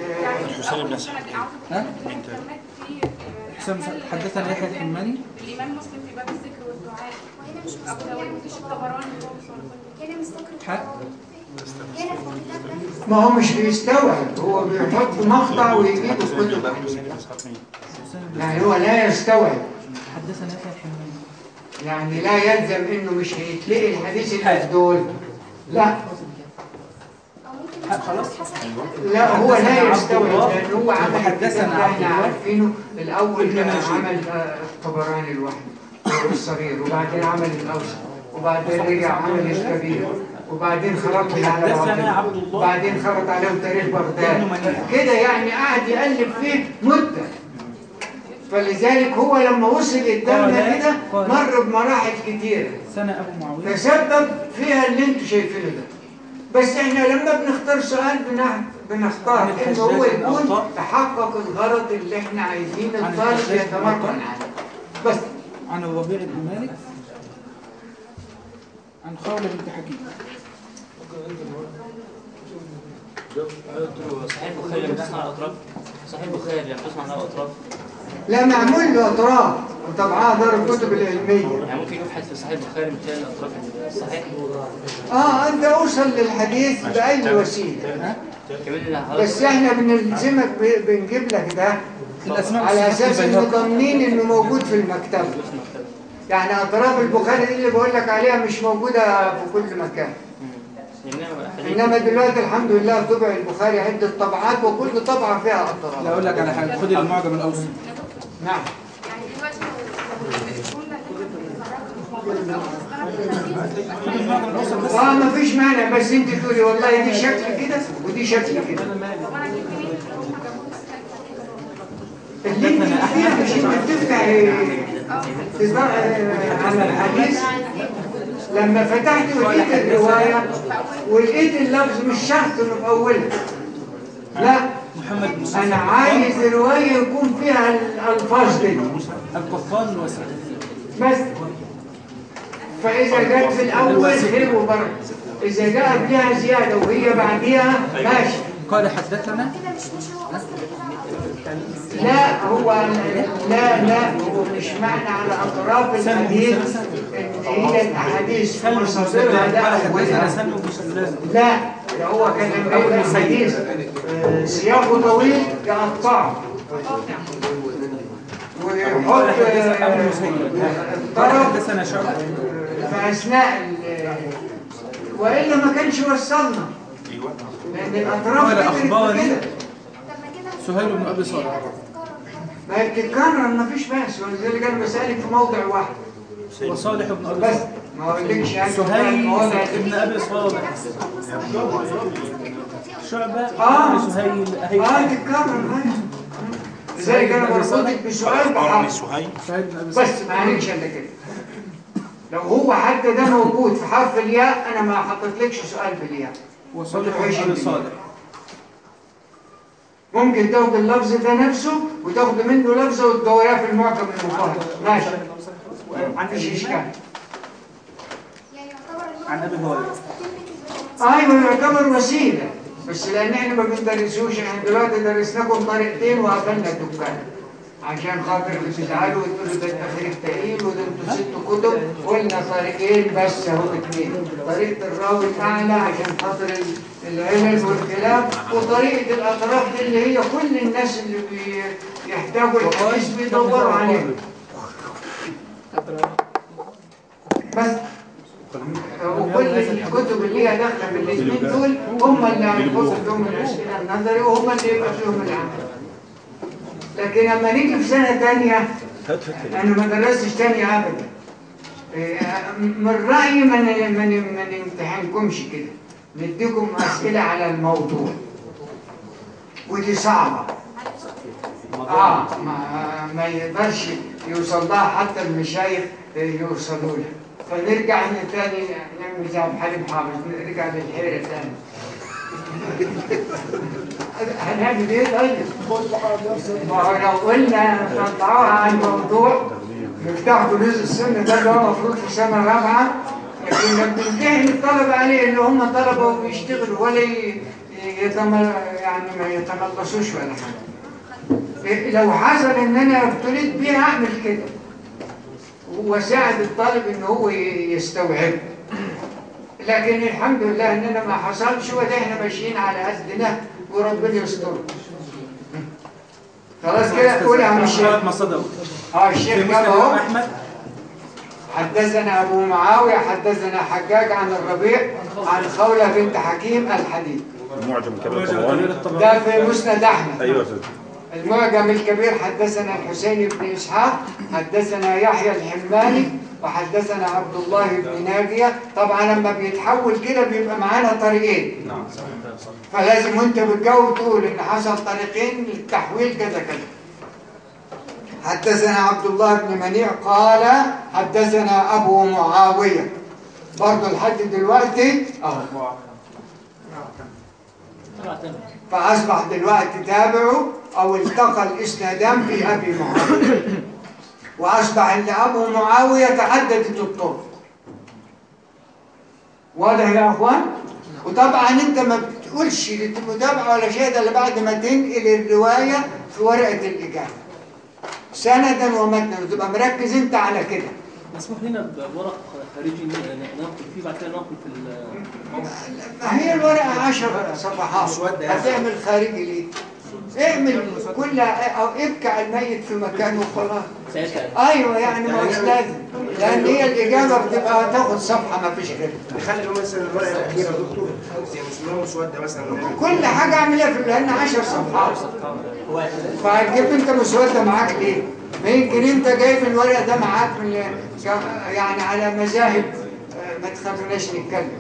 ها؟ حسام حدثنا يحيى الحماني الإمام مسلم في باب الذكر والدعاء وهنا مش مستقر يعني مفيش الطبراني هنا مستقر حق. هنا في الكتاب ده ما هو مش بيستوعب هو بيحط مقطع ويجيب الكتب يعني هو لا يستوعب حدثنا يحيى الحماني يعني لا يلزم انه مش هيتلقي الحديث اللي في دول لا أو ممكن مثلا خلاص. حسب لا هو لا حدثنا عبد يستوعب الله. لان هو عمل حدثنا الكتاب ده عبد احنا الله. عارفينه الاول ابن نجيب. عمل آه، الطبراني لوحده الصغير وبعدين عمل الاوسط وبعدين رجع عمل الكبير وبعدين خرط على حدثنا بعض عبد الله. وبعدين خرط عليه تاريخ بغداد ابن منيع. كده يعني قعد يقلب فيه مده فلذلك هو لما وصل قدامنا قال- كده قال- مر بمراحل كتيره سنة أبو معاوية تسبب فيها اللي انتوا شايفينه ده بس احنا لما بنختار سؤال بنع- بنختار عن انه هو الحجاج يكون الأوطى. تحقق الغرض اللي احنا عايزين عن الطالب الحجاج يتمرن الأوطى. عليه بس عن الربيع بن مالك عن خولة بنت حكيم صحيح البخاري لما تسمع الاطراف صحيح البخاري لما تسمع عنها اطراف لا معمول له اطراف وطبعها دار الكتب العلميه يعني ممكن يبحث في صحيح البخاري من تلاقي الاطراف الصحيح اه انت اوصل للحديث باي وسيله كمان اللي حضرتك بس احنا بنلزمك ب- بنجيب لك ده الأسماء على والصفات اساس ان البيهقي. ضامنين انه موجود في المكتبه يعني اطراف البخاري دي اللي بقول لك عليها مش موجوده في كل مكان يعني انما دلوقتي الحمد لله طبع البخاري عدة طبعات وكل طبعة فيها لا اضطراب اقول لك على حاجه خد المعجم الاوسط نعم يعني دلوقتي لو لو الجملة اللي اتخرجت اه ما فيش مانع بس انت تقولي والله دي شكل كده ودي شكل كده طب انا جبت منين هم جابوا لي اللي انت فيها مش انت بتفتح تدور على الحديث لما فتحت ولقيت الرواية ولقيت اللفظ مش شرط انه في اولها لا محمد بن انا عايز الرواية يكون فيها الالفاظ دي القفان الوسط بس فإذا جت في الأول خير وبركة إذا جاء قبلها زيادة وهي بعديها ماشي قال حدثنا كده مش مش هو اصلا كده لا هو لا لا هو مش معنى على أطراف الحديث إن هي الأحاديث مصادرها ده قال حدثنا أولها سلم بن شداد لا ده هو كان لما يبقى الحديث آه، سياقه طويل يقطعه ويحط قال حدثنا ابو المسيب قال الطرف حدثنا شعبه في أثناء ال- وإلا ما كانش وصلنا لأن الأطراف قال كترت أخبرني كده طب ما كده سهيل بن ابي صالح تتكرر ما هي بتتكرر ما فيش بس ولذلك أنا بسألك في موضع واحد وصالح بن ابي بس صالح ما أقولكش يعني سهيل المواضع بن دي. ابي صالح شعبه آه. بن سهيل آه اهي تتكرر أيوة. لذلك أنا بربطك بسؤال بحق سهيل سهيل بن ابي صالح بس ما عليكش إلا كده لو هو حتى ده موجود في حرف الياء أنا ما حطيتلكش سؤال بالياء وصالح بن ابي صالح ممكن تاخد اللفظ ده نفسه وتاخد منه لفظه وتدوريها في المعجم المفرد ماشي ما عنديش اشكال يعني يعتبر عن أبي هريرة. ايوه يعتبر وسيله بس لان احنا ما بندرسوش احنا دلوقتي درسناكم طريقتين وقفلنا الدكان عشان خاطر بتزعلوا وتقولوا ده التخريج تقيل وده انتوا ست كتب قلنا طريقين بس اهو اتنين طريقه الراوي الاعلى عشان خاطر ال- العلل والخلاف وطريقه الاطراف دي اللي هي كل الناس اللي بيحتاجوا الحديث بيدوروا عليها بس وكل الكتب اللي هي داخله في الاثنين دول هم اللي هنحط فيهم الاسئله النظري وهم اللي يبقى فيهم العمل لكن لما نيجي في سنه ثانيه انا ما درستش تاني ابدا إيه، من رايي ما ن- ما ن- ما نمتحنكمش كده نديكم اسئله على الموضوع ودي صعبه اه ما, ما يقدرش يوصل لها حتى المشايخ يوصلوا لها فنرجع إن تاني نعمل زي عبد الحليم حافظ نرجع للحيرة تاني هنعمل ايه طيب؟ ما هو لو قلنا نطلعوها عن الموضوع مفتاح كنوز السنة ده اللي هو المفروض في سنة رابعة لكن لما بنمتحن الطلبة عليه اللي هم طلبة وبيشتغلوا ولا ي- يتم يعني ما يتملصوش ولا حاجة إيه، لو حصل ان انا ابتليت بيها اعمل كده واساعد الطالب ان هو ي- يستوعب لكن الحمد لله اننا ما حصلش وده احنا ماشيين على قدنا وربنا يستر خلاص كده قول يا عم الشيخ ما صدقوا اه في الشيخ مسند جاب الإمام اهو احمد حدثنا ابو معاويه حدثنا حجاج عن الربيع عن خوله بنت حكيم الحديد المعجم كبير معجم طبعا كبير الطبراني ده في مسند احمد ايوه يا استاذ المعجم الكبير حدثنا الحسين بن إسحاق حدثنا يحيى الحماني وحدثنا عبد الله بن ناجية طبعا لما بيتحول كده بيبقى معانا طريقين نعم فلازم وانت بتجاوب تقول ان حصل طريقين للتحويل كذا كذا حدثنا عبد الله بن منيع قال حدثنا ابو معاويه برضه لحد دلوقتي اهو فأصبح دلوقتي تابعوا أو التقى الإسنادان في أبي معاوية وأصبح إن أبو معاوية تعددت الطرق واضح يا أخوان؟ وطبعا أنت ما بتقولش للمتابعة ولا شيء ده إلا بعد ما تنقل الرواية في ورقة الإجابة سندا ومتنا وتبقى مركز أنت على كده مسموح لنا بورق خارجي ن- ناخد فيه بعد كده ناخد في الموقع ما هي الورقة عشر صفحات هتعمل خارجي ليه؟ اعمل كل أو ابكع الميت في مكانه وخلاص ساعتها ايوه يعني ما هوش لازم لان هي الاجابه بتبقى تاخد صفحه ما فيش غيرها نخلي له مثلا الورقه الاخيره يا دكتور زي مسلمه مسوده مثلا كل حاجه اعملها في لان 10 صفحات فهتجيب انت مسوده معاك ليه؟ ما يمكن انت جايب الورق ده معاك من يعني على مذاهب آه، ما تخلوناش نتكلم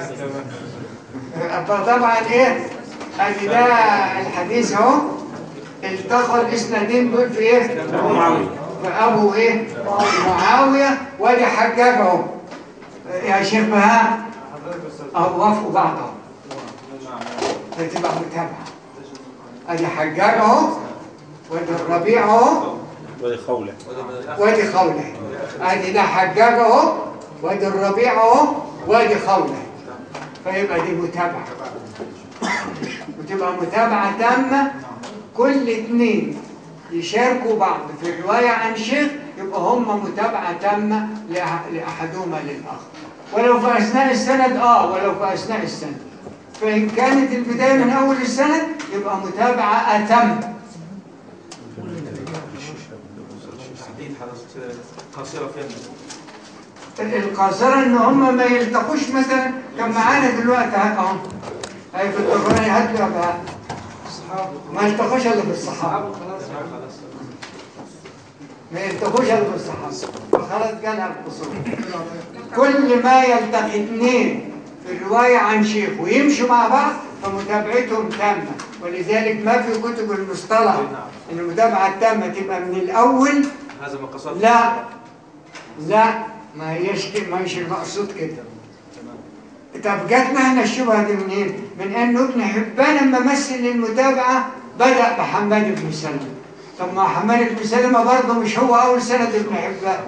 فطبعا ايه ادي ده الحديث اهو التقى الاسنادين دول في ايه؟ أبو معاوية في ابو ايه؟ معاويه وادي حجاج اهو يا شيخ بهاء اهو وافقوا بعض اهو فتبقى متابعه ادي حجاج اهو وادي الربيع اهو ودي خولة وادي خولة ادي ده حجاج اهو وادي الربيع اهو وادي خولة فيبقى دي متابعة وتبقى متابعة تامة كل اتنين يشاركوا بعض في الرواية عن شيخ يبقى هم متابعة تامة لأح- لأحدهما للآخر ولو في أثناء السند آه ولو في أثناء السند فإن كانت البداية من أول السند يبقى متابعة أتم تحديد حدث قصيره فين القاصرة ان هم ما يلتقوش مثلا كان معانا دلوقتي هات اهو هاي في القرآن هات لي بقى ما يلتقوش الا بالصحابة ما يلتقوش الا بالصحابة خلاص جالها القصور كل ما يلتقي اثنين في الرواية عن شيخ ويمشوا مع بعض فمتابعتهم تامة ولذلك ما في كتب المصطلح ان المتابعة التامة تبقى من الاول هذا ما قصدت لا لا ما هيش كده- ما هيش المقصود كده طب جاتنا احنا الشبهه دي منين؟ من انه ابن حبان لما مثل المتابعه بدا بحماد بن سلمه طب ما حماد بن سلمه برضه مش هو اول سند ابن حبان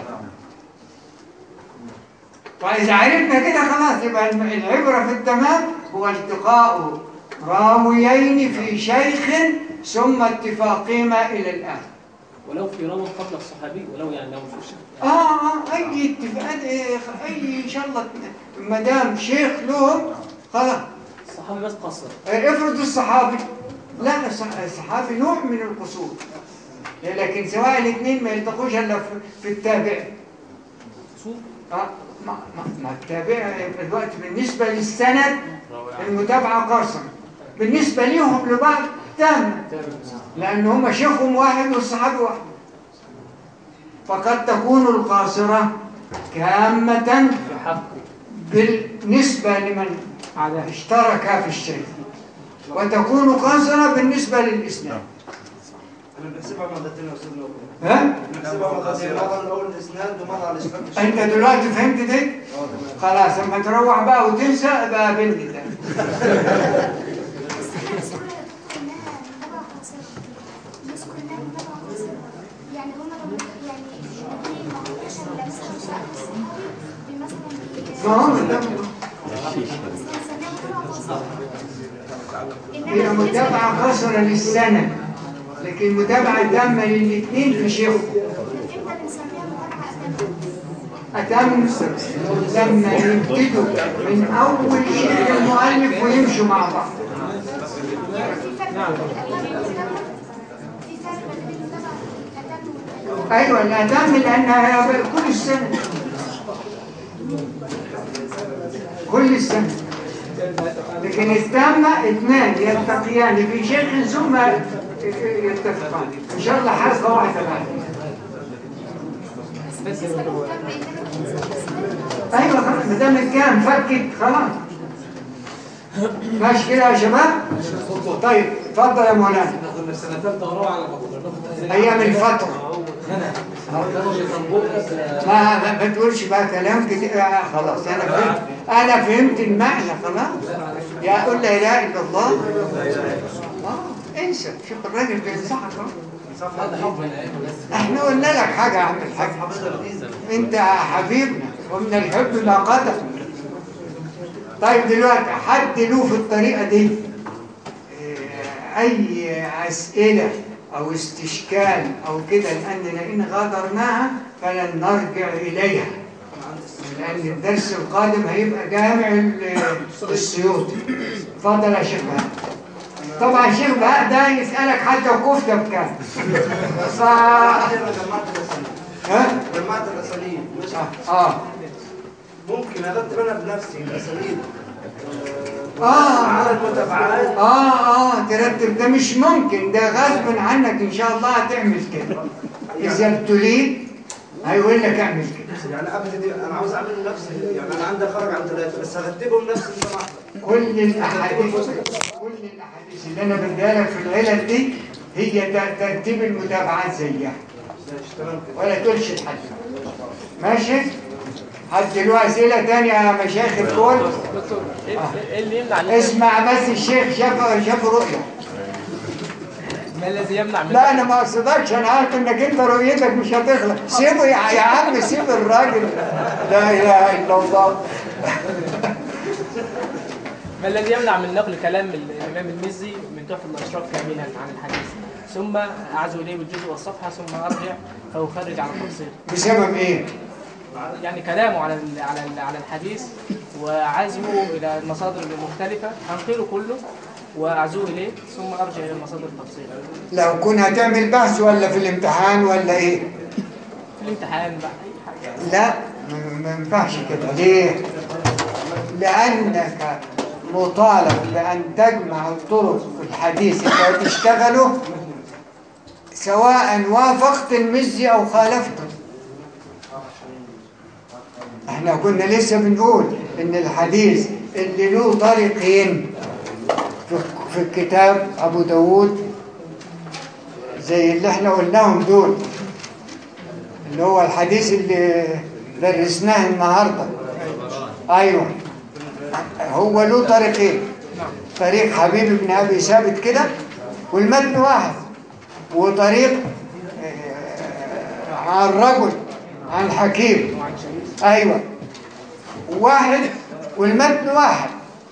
واذا عرفنا كده خلاص يبقى الم- العبره في التمام هو التقاء راويين في شيخ ثم اتفاقهما الى الاخر ولو في راو قبل الصحابي ولو يعني لو في شك اه اه اي اتفاقات إيه، اي ان شاء الله ما دام شيخ لهم خلاص الصحابي بس قصر إيه، افرض الصحابي لا الصح- الصحابي نوع من القصور لكن سواء الاثنين ما يلتقوش الا في- في التابع قصور اه ما ما ما التابع الوقت بالنسبه للسند المتابعه قاصره بالنسبه ليهم لبعض تامه لان هم شيخهم واحد والصحابي واحد فقد تكون القاصره كامه في حق بالنسبة لمن اشترك في الشيء وتكون قاصرة بالنسبة للإسلام احنا بنحسبها مرتين يا استاذ نور ها؟ بنحسبها مرتين مره الاول الاسناد ومره على الاسلام أنت دلوقتي فهمت دي؟ خلاص لما تروح بقى وتنسى بقى قابلني ده بس احنا بس كلها انها متابعة قصيرة بس كلها متابعة قصيرة يعني هما لو يعني الاثنين ما عملوش الا مثلا سؤال الصحابي بمثلا ما هو ده بنسميها متابعة قصيرة هي انما متابعة قاصرة للسنة لكن متابعة تامة للاثنين في شيخ امتى بنسميها متابعة أتم؟ أتم لما يبتدوا من أول شيخ المؤلف ويمشوا مع بعض يعني في فرق بين الأتم والمتابعة في فرق بين المتابعة الأتم والمتابعة أيوة الأتم لأنها كل السنة كل السنة لكن التامة اثنان يلتقيان في شيخ ثم يتفقان إن شاء الله حلقة واحدة بعد بالنسبة للمتابعة إنما بنسميها أيوة خلاص ما دام كان فكت خلاص ماشي كده يا شباب طيب اتفضل يا مولانا كنا في سنة ثالثة وروعة على ما كنا بناخد أيام الفترة كانوا بيطنبونا ما ما ما تقولش بقى كلام كتير آه خلاص انا فهمت انا فهمت المعنى خلاص يا قول لا اله الا الله اه انسى شوف الراجل بينصحك اهو احنا قلنا لك حاجه يا عم الحاج انت حبيبنا ومن الحب ما قدر طيب دلوقتي حد له في الطريقه دي آه، اي اسئله او استشكال او كده لاننا ان غادرناها فلن نرجع اليها لان الدرس القادم هيبقى جامع ال- السيوطي اتفضل يا شيخ طبعا شيخ بهاء ده يسألك حتى كفتة بكام صح ها؟ جمعت الاساليب مش اه ممكن ارتب انا بنفسي الاساليب اه على المتابعات اه اه ترتب ده مش ممكن ده غصب عنك ان شاء الله هتعمل كده اذا ابتليت هيقول لك اعمل كده يعني ابتدي انا عاوز اعمل نفسي يعني انا عندي خرج عن ثلاثه بس هرتبهم نفسي زي ما احنا كل الاحاديث كل الاحاديث اللي انا بديها لك في العلل دي هي ت- ترتيب المتابعات زيها ولا تقولش لحد ماشي حد له اسئله تانية يا مشايخ الكل دكتور ايه إيه اللي يمنع ان اسمع بس الشيخ شاف شاف رؤيه ما الذي يمنع من لا انا ما اقصدكش انا عارف انك انت رؤيتك مش هتخلق سيبه يا يا عم سيب الراجل لا اله الا الله ما الذي يمنع من نقل كلام الامام المزي من تحفه الاشراف كاملا عن الحديث ثم اعزو اليه بالجزء والصفحه ثم ارجع فاخرج على التفصيل بسبب ايه يعني كلامه على ال على ال على الحديث وعزمه الى المصادر المختلفه انقله كله واعزوه اليه ثم ارجع الى المصادر التفصيل لو كنا هتعمل بحث ولا في الامتحان ولا ايه في الامتحان بقى اي حاجه لا ما- ما ينفعش كده ليه لانك مطالب بان تجمع الطرق في الحديث اللي هتشتغله سواء وافقت المزي او خالفته احنا كنا لسه بنقول ان الحديث اللي له طريقين في في الكتاب ابو داود زي اللي احنا قلناهم دول اللي هو الحديث اللي درسناه النهارده ايوه هو له طريقين طريق حبيب بن ابي ثابت كده والمتن واحد وطريق آه، عن رجل عن حكيم ايوه واحد والمتن واحد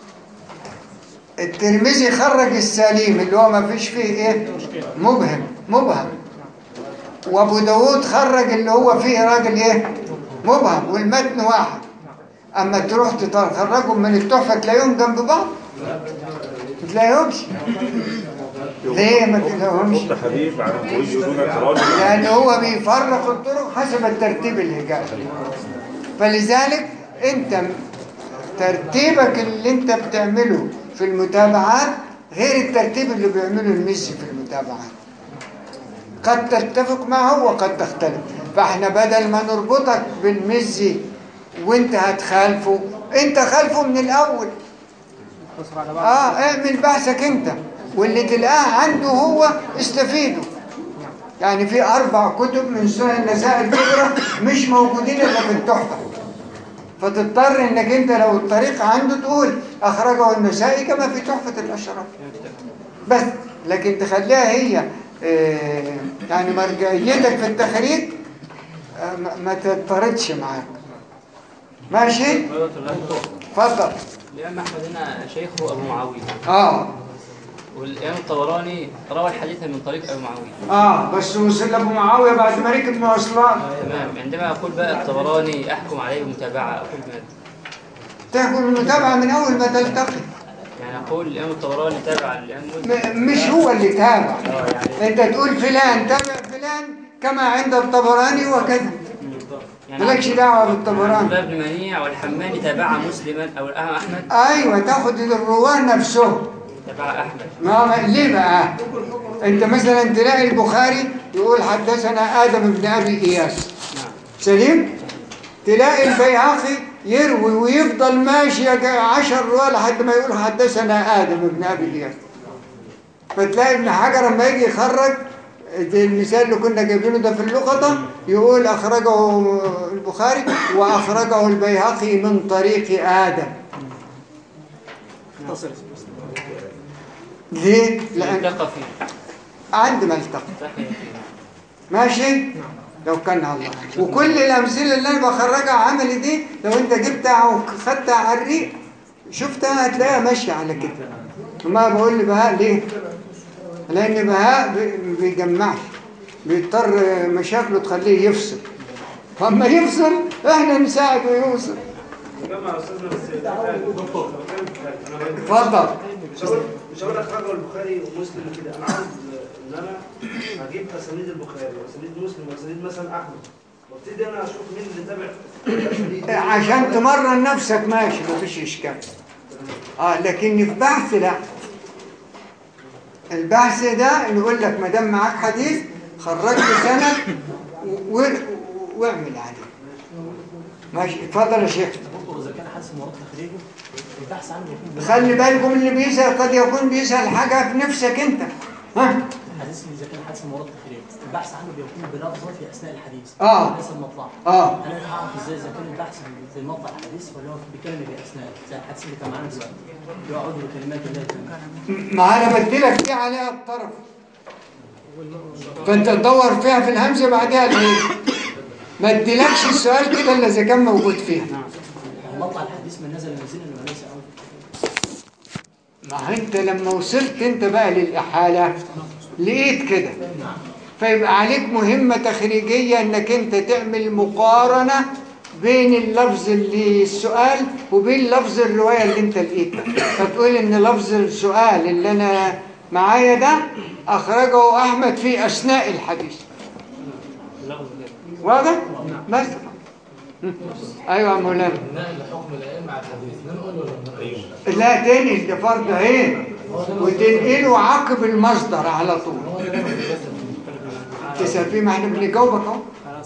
الترمذي خرج السليم اللي هو ما فيش فيه ايه مبهم مبهم وابو داود خرج اللي هو فيه راجل ايه مبهم والمتن واحد اما تروح تخرجهم من التحفه تلاقيهم جنب بعض ما تلاقيهمش ليه ما تلاقيهمش نقطة حبيب عن الطريق دون اعتراض لأن هو بيفرق الطرق حسب الترتيب اللي جاي فلذلك أنت ترتيبك اللي أنت بتعمله في المتابعات غير الترتيب اللي بيعمله الميسي في المتابعات قد تتفق معه وقد تختلف فاحنا بدل ما نربطك بالميسي وانت هتخالفه انت خالفه من الاول تصر على بعض اه اعمل بحثك انت واللي تلقاه عنده هو استفيده يعني في اربع كتب من سنن النساء الكبرى مش موجودين الا في التحفه فتضطر انك انت لو الطريق عنده تقول اخرجه النسائي كما في تحفه الاشراف بس لكن تخليها هي آه، يعني مرجعيتك في التخريج آه، ما- ما تضطردش معاك ماشي اتفضل الإمام أحمد هنا شيخه أبو معاوية اه والإمام الطبراني روى الحديث من طريق أبو معاوية اه بس وصل ابو معاويه بعد ما ركب مواصلات تمام عندما أقول بقى الطبراني أحكم عليه بالمتابعة أقول بماذا؟ تاخد المتابعه من اول ما تلتقي يعني أقول الإمام الطبراني تابع الإمام مسلم م- مش هو اللي تابع اه يعني انت تقول فلان تابع فلان كما عند الطبراني وكذا يعني مالكش دعوه عبد بالطبراني الله بن منيع والحماني تابع مسلما أو الإمام أحمد ايوه تاخد الرواه نفسهم تابع أحمد ما ما- ليه بقى انت مثلا تلاقي البخاري يقول حدثنا ادم بن ابي اياس نعم سليم تلاقي البيهقي يروي ويفضل ماشي يجي عشر رواه لحد ما يقول حدثنا ادم بن ابي اياس فتلاقي ابن حجر لما يجي يخرج زي المثال اللي كنا جايبينه ده في اللقطة يقول أخرجه البخاري وأخرجه البيهقي من طريق آدم ليه؟ لأن التقى فيه عند ما التقى التقي فيه ماشي لو كان الله وكل الامثله اللي انا بخرجها عملي دي لو انت جبتها وخدتها على الريق شفتها هتلاقيها ماشيه على كده وما بقول لبهاء ليه لان بهاء بي- ما بيجمعش بيضطر مشاكله تخليه يفصل فاما يفصل احنا نساعده يوصل جمع استاذنا بس اتفضل مش هقول لك راجع البخاري ومسلم وكده انا عاوز ان انا اجيب اسانيد البخاري واسانيد مسلم واسانيد مثلا احمد وابتدي انا اشوف مين اللي تابع الأسانيد دي. عشان تمرن نفسك ماشي مفيش اشكال اه لكن في بحث لا البحث ده نقول لك ما دام معاك حديث خرجت سند و- و- واعمل عليه ماشي اتفضل يا شيخ برضه اذا كان حادث مراد تخريجه البحث عنه يكون بناء خلي بالكم اللي بيسأل قد يكون بيسأل حاجة في نفسك انت ها الحديث اذا كان حادث مراد تخريجه البحث عنه بيكون بلفظه في اثناء الحديث آه. ليس المطلع آه. انا هعرف ازاي اذا كان البحث في مطلع الحديث ولا هو بيتكلم في اثناء زي الحديث اللي كان معانا دلوقتي اللي هو اعوذ بكلمات الله التامات ما انا بديلك دي عليها الطرف فانت تدور فيها في الهمزة بعدها الايه ما اديلكش السؤال كده الا اذا كان موجود فيها مطلع الحديث من نزل منزلا وليس اعوذ ما انت لما وصلت انت بقى للإحالة لقيت كده فيبقى عليك مهمة تخريجية انك انت تعمل مقارنة بين اللفظ اللي السؤال وبين لفظ الرواية اللي انت لقيتها فتقول ان لفظ السؤال اللي انا معايا ده اخرجه احمد في اثناء الحديث واضح؟ مثلا ايوه يا مولانا حكم الائمه على الحديث ننقل ولا ننقل؟ لا تاني ده فرض عين وتنقله عقب المصدر على طول تسأل فيه ما احنا بنجاوبك اهو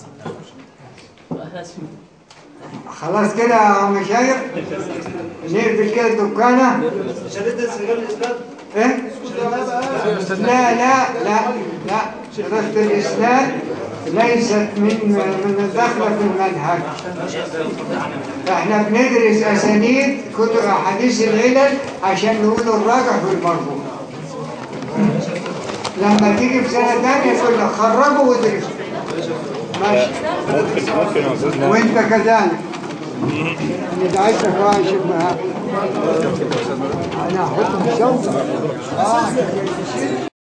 خلاص كده يا مشايخ نقفل كده الدكانة مش هندرس رجال الاسناد ايه لا لا لا لا دراسة الإسناد ليست من من الدخلة في المنهج احنا بندرس أسانيد كتب أحاديث العلل عشان نقول الراجح والمرجوح لما تيجي في سنة تانية يقول لك خرجوا وادرسوا ماشي ممكن ممكن يا استاذنا وانت كذلك ندعيتك واحد شبه انا هحطهم شوطة اه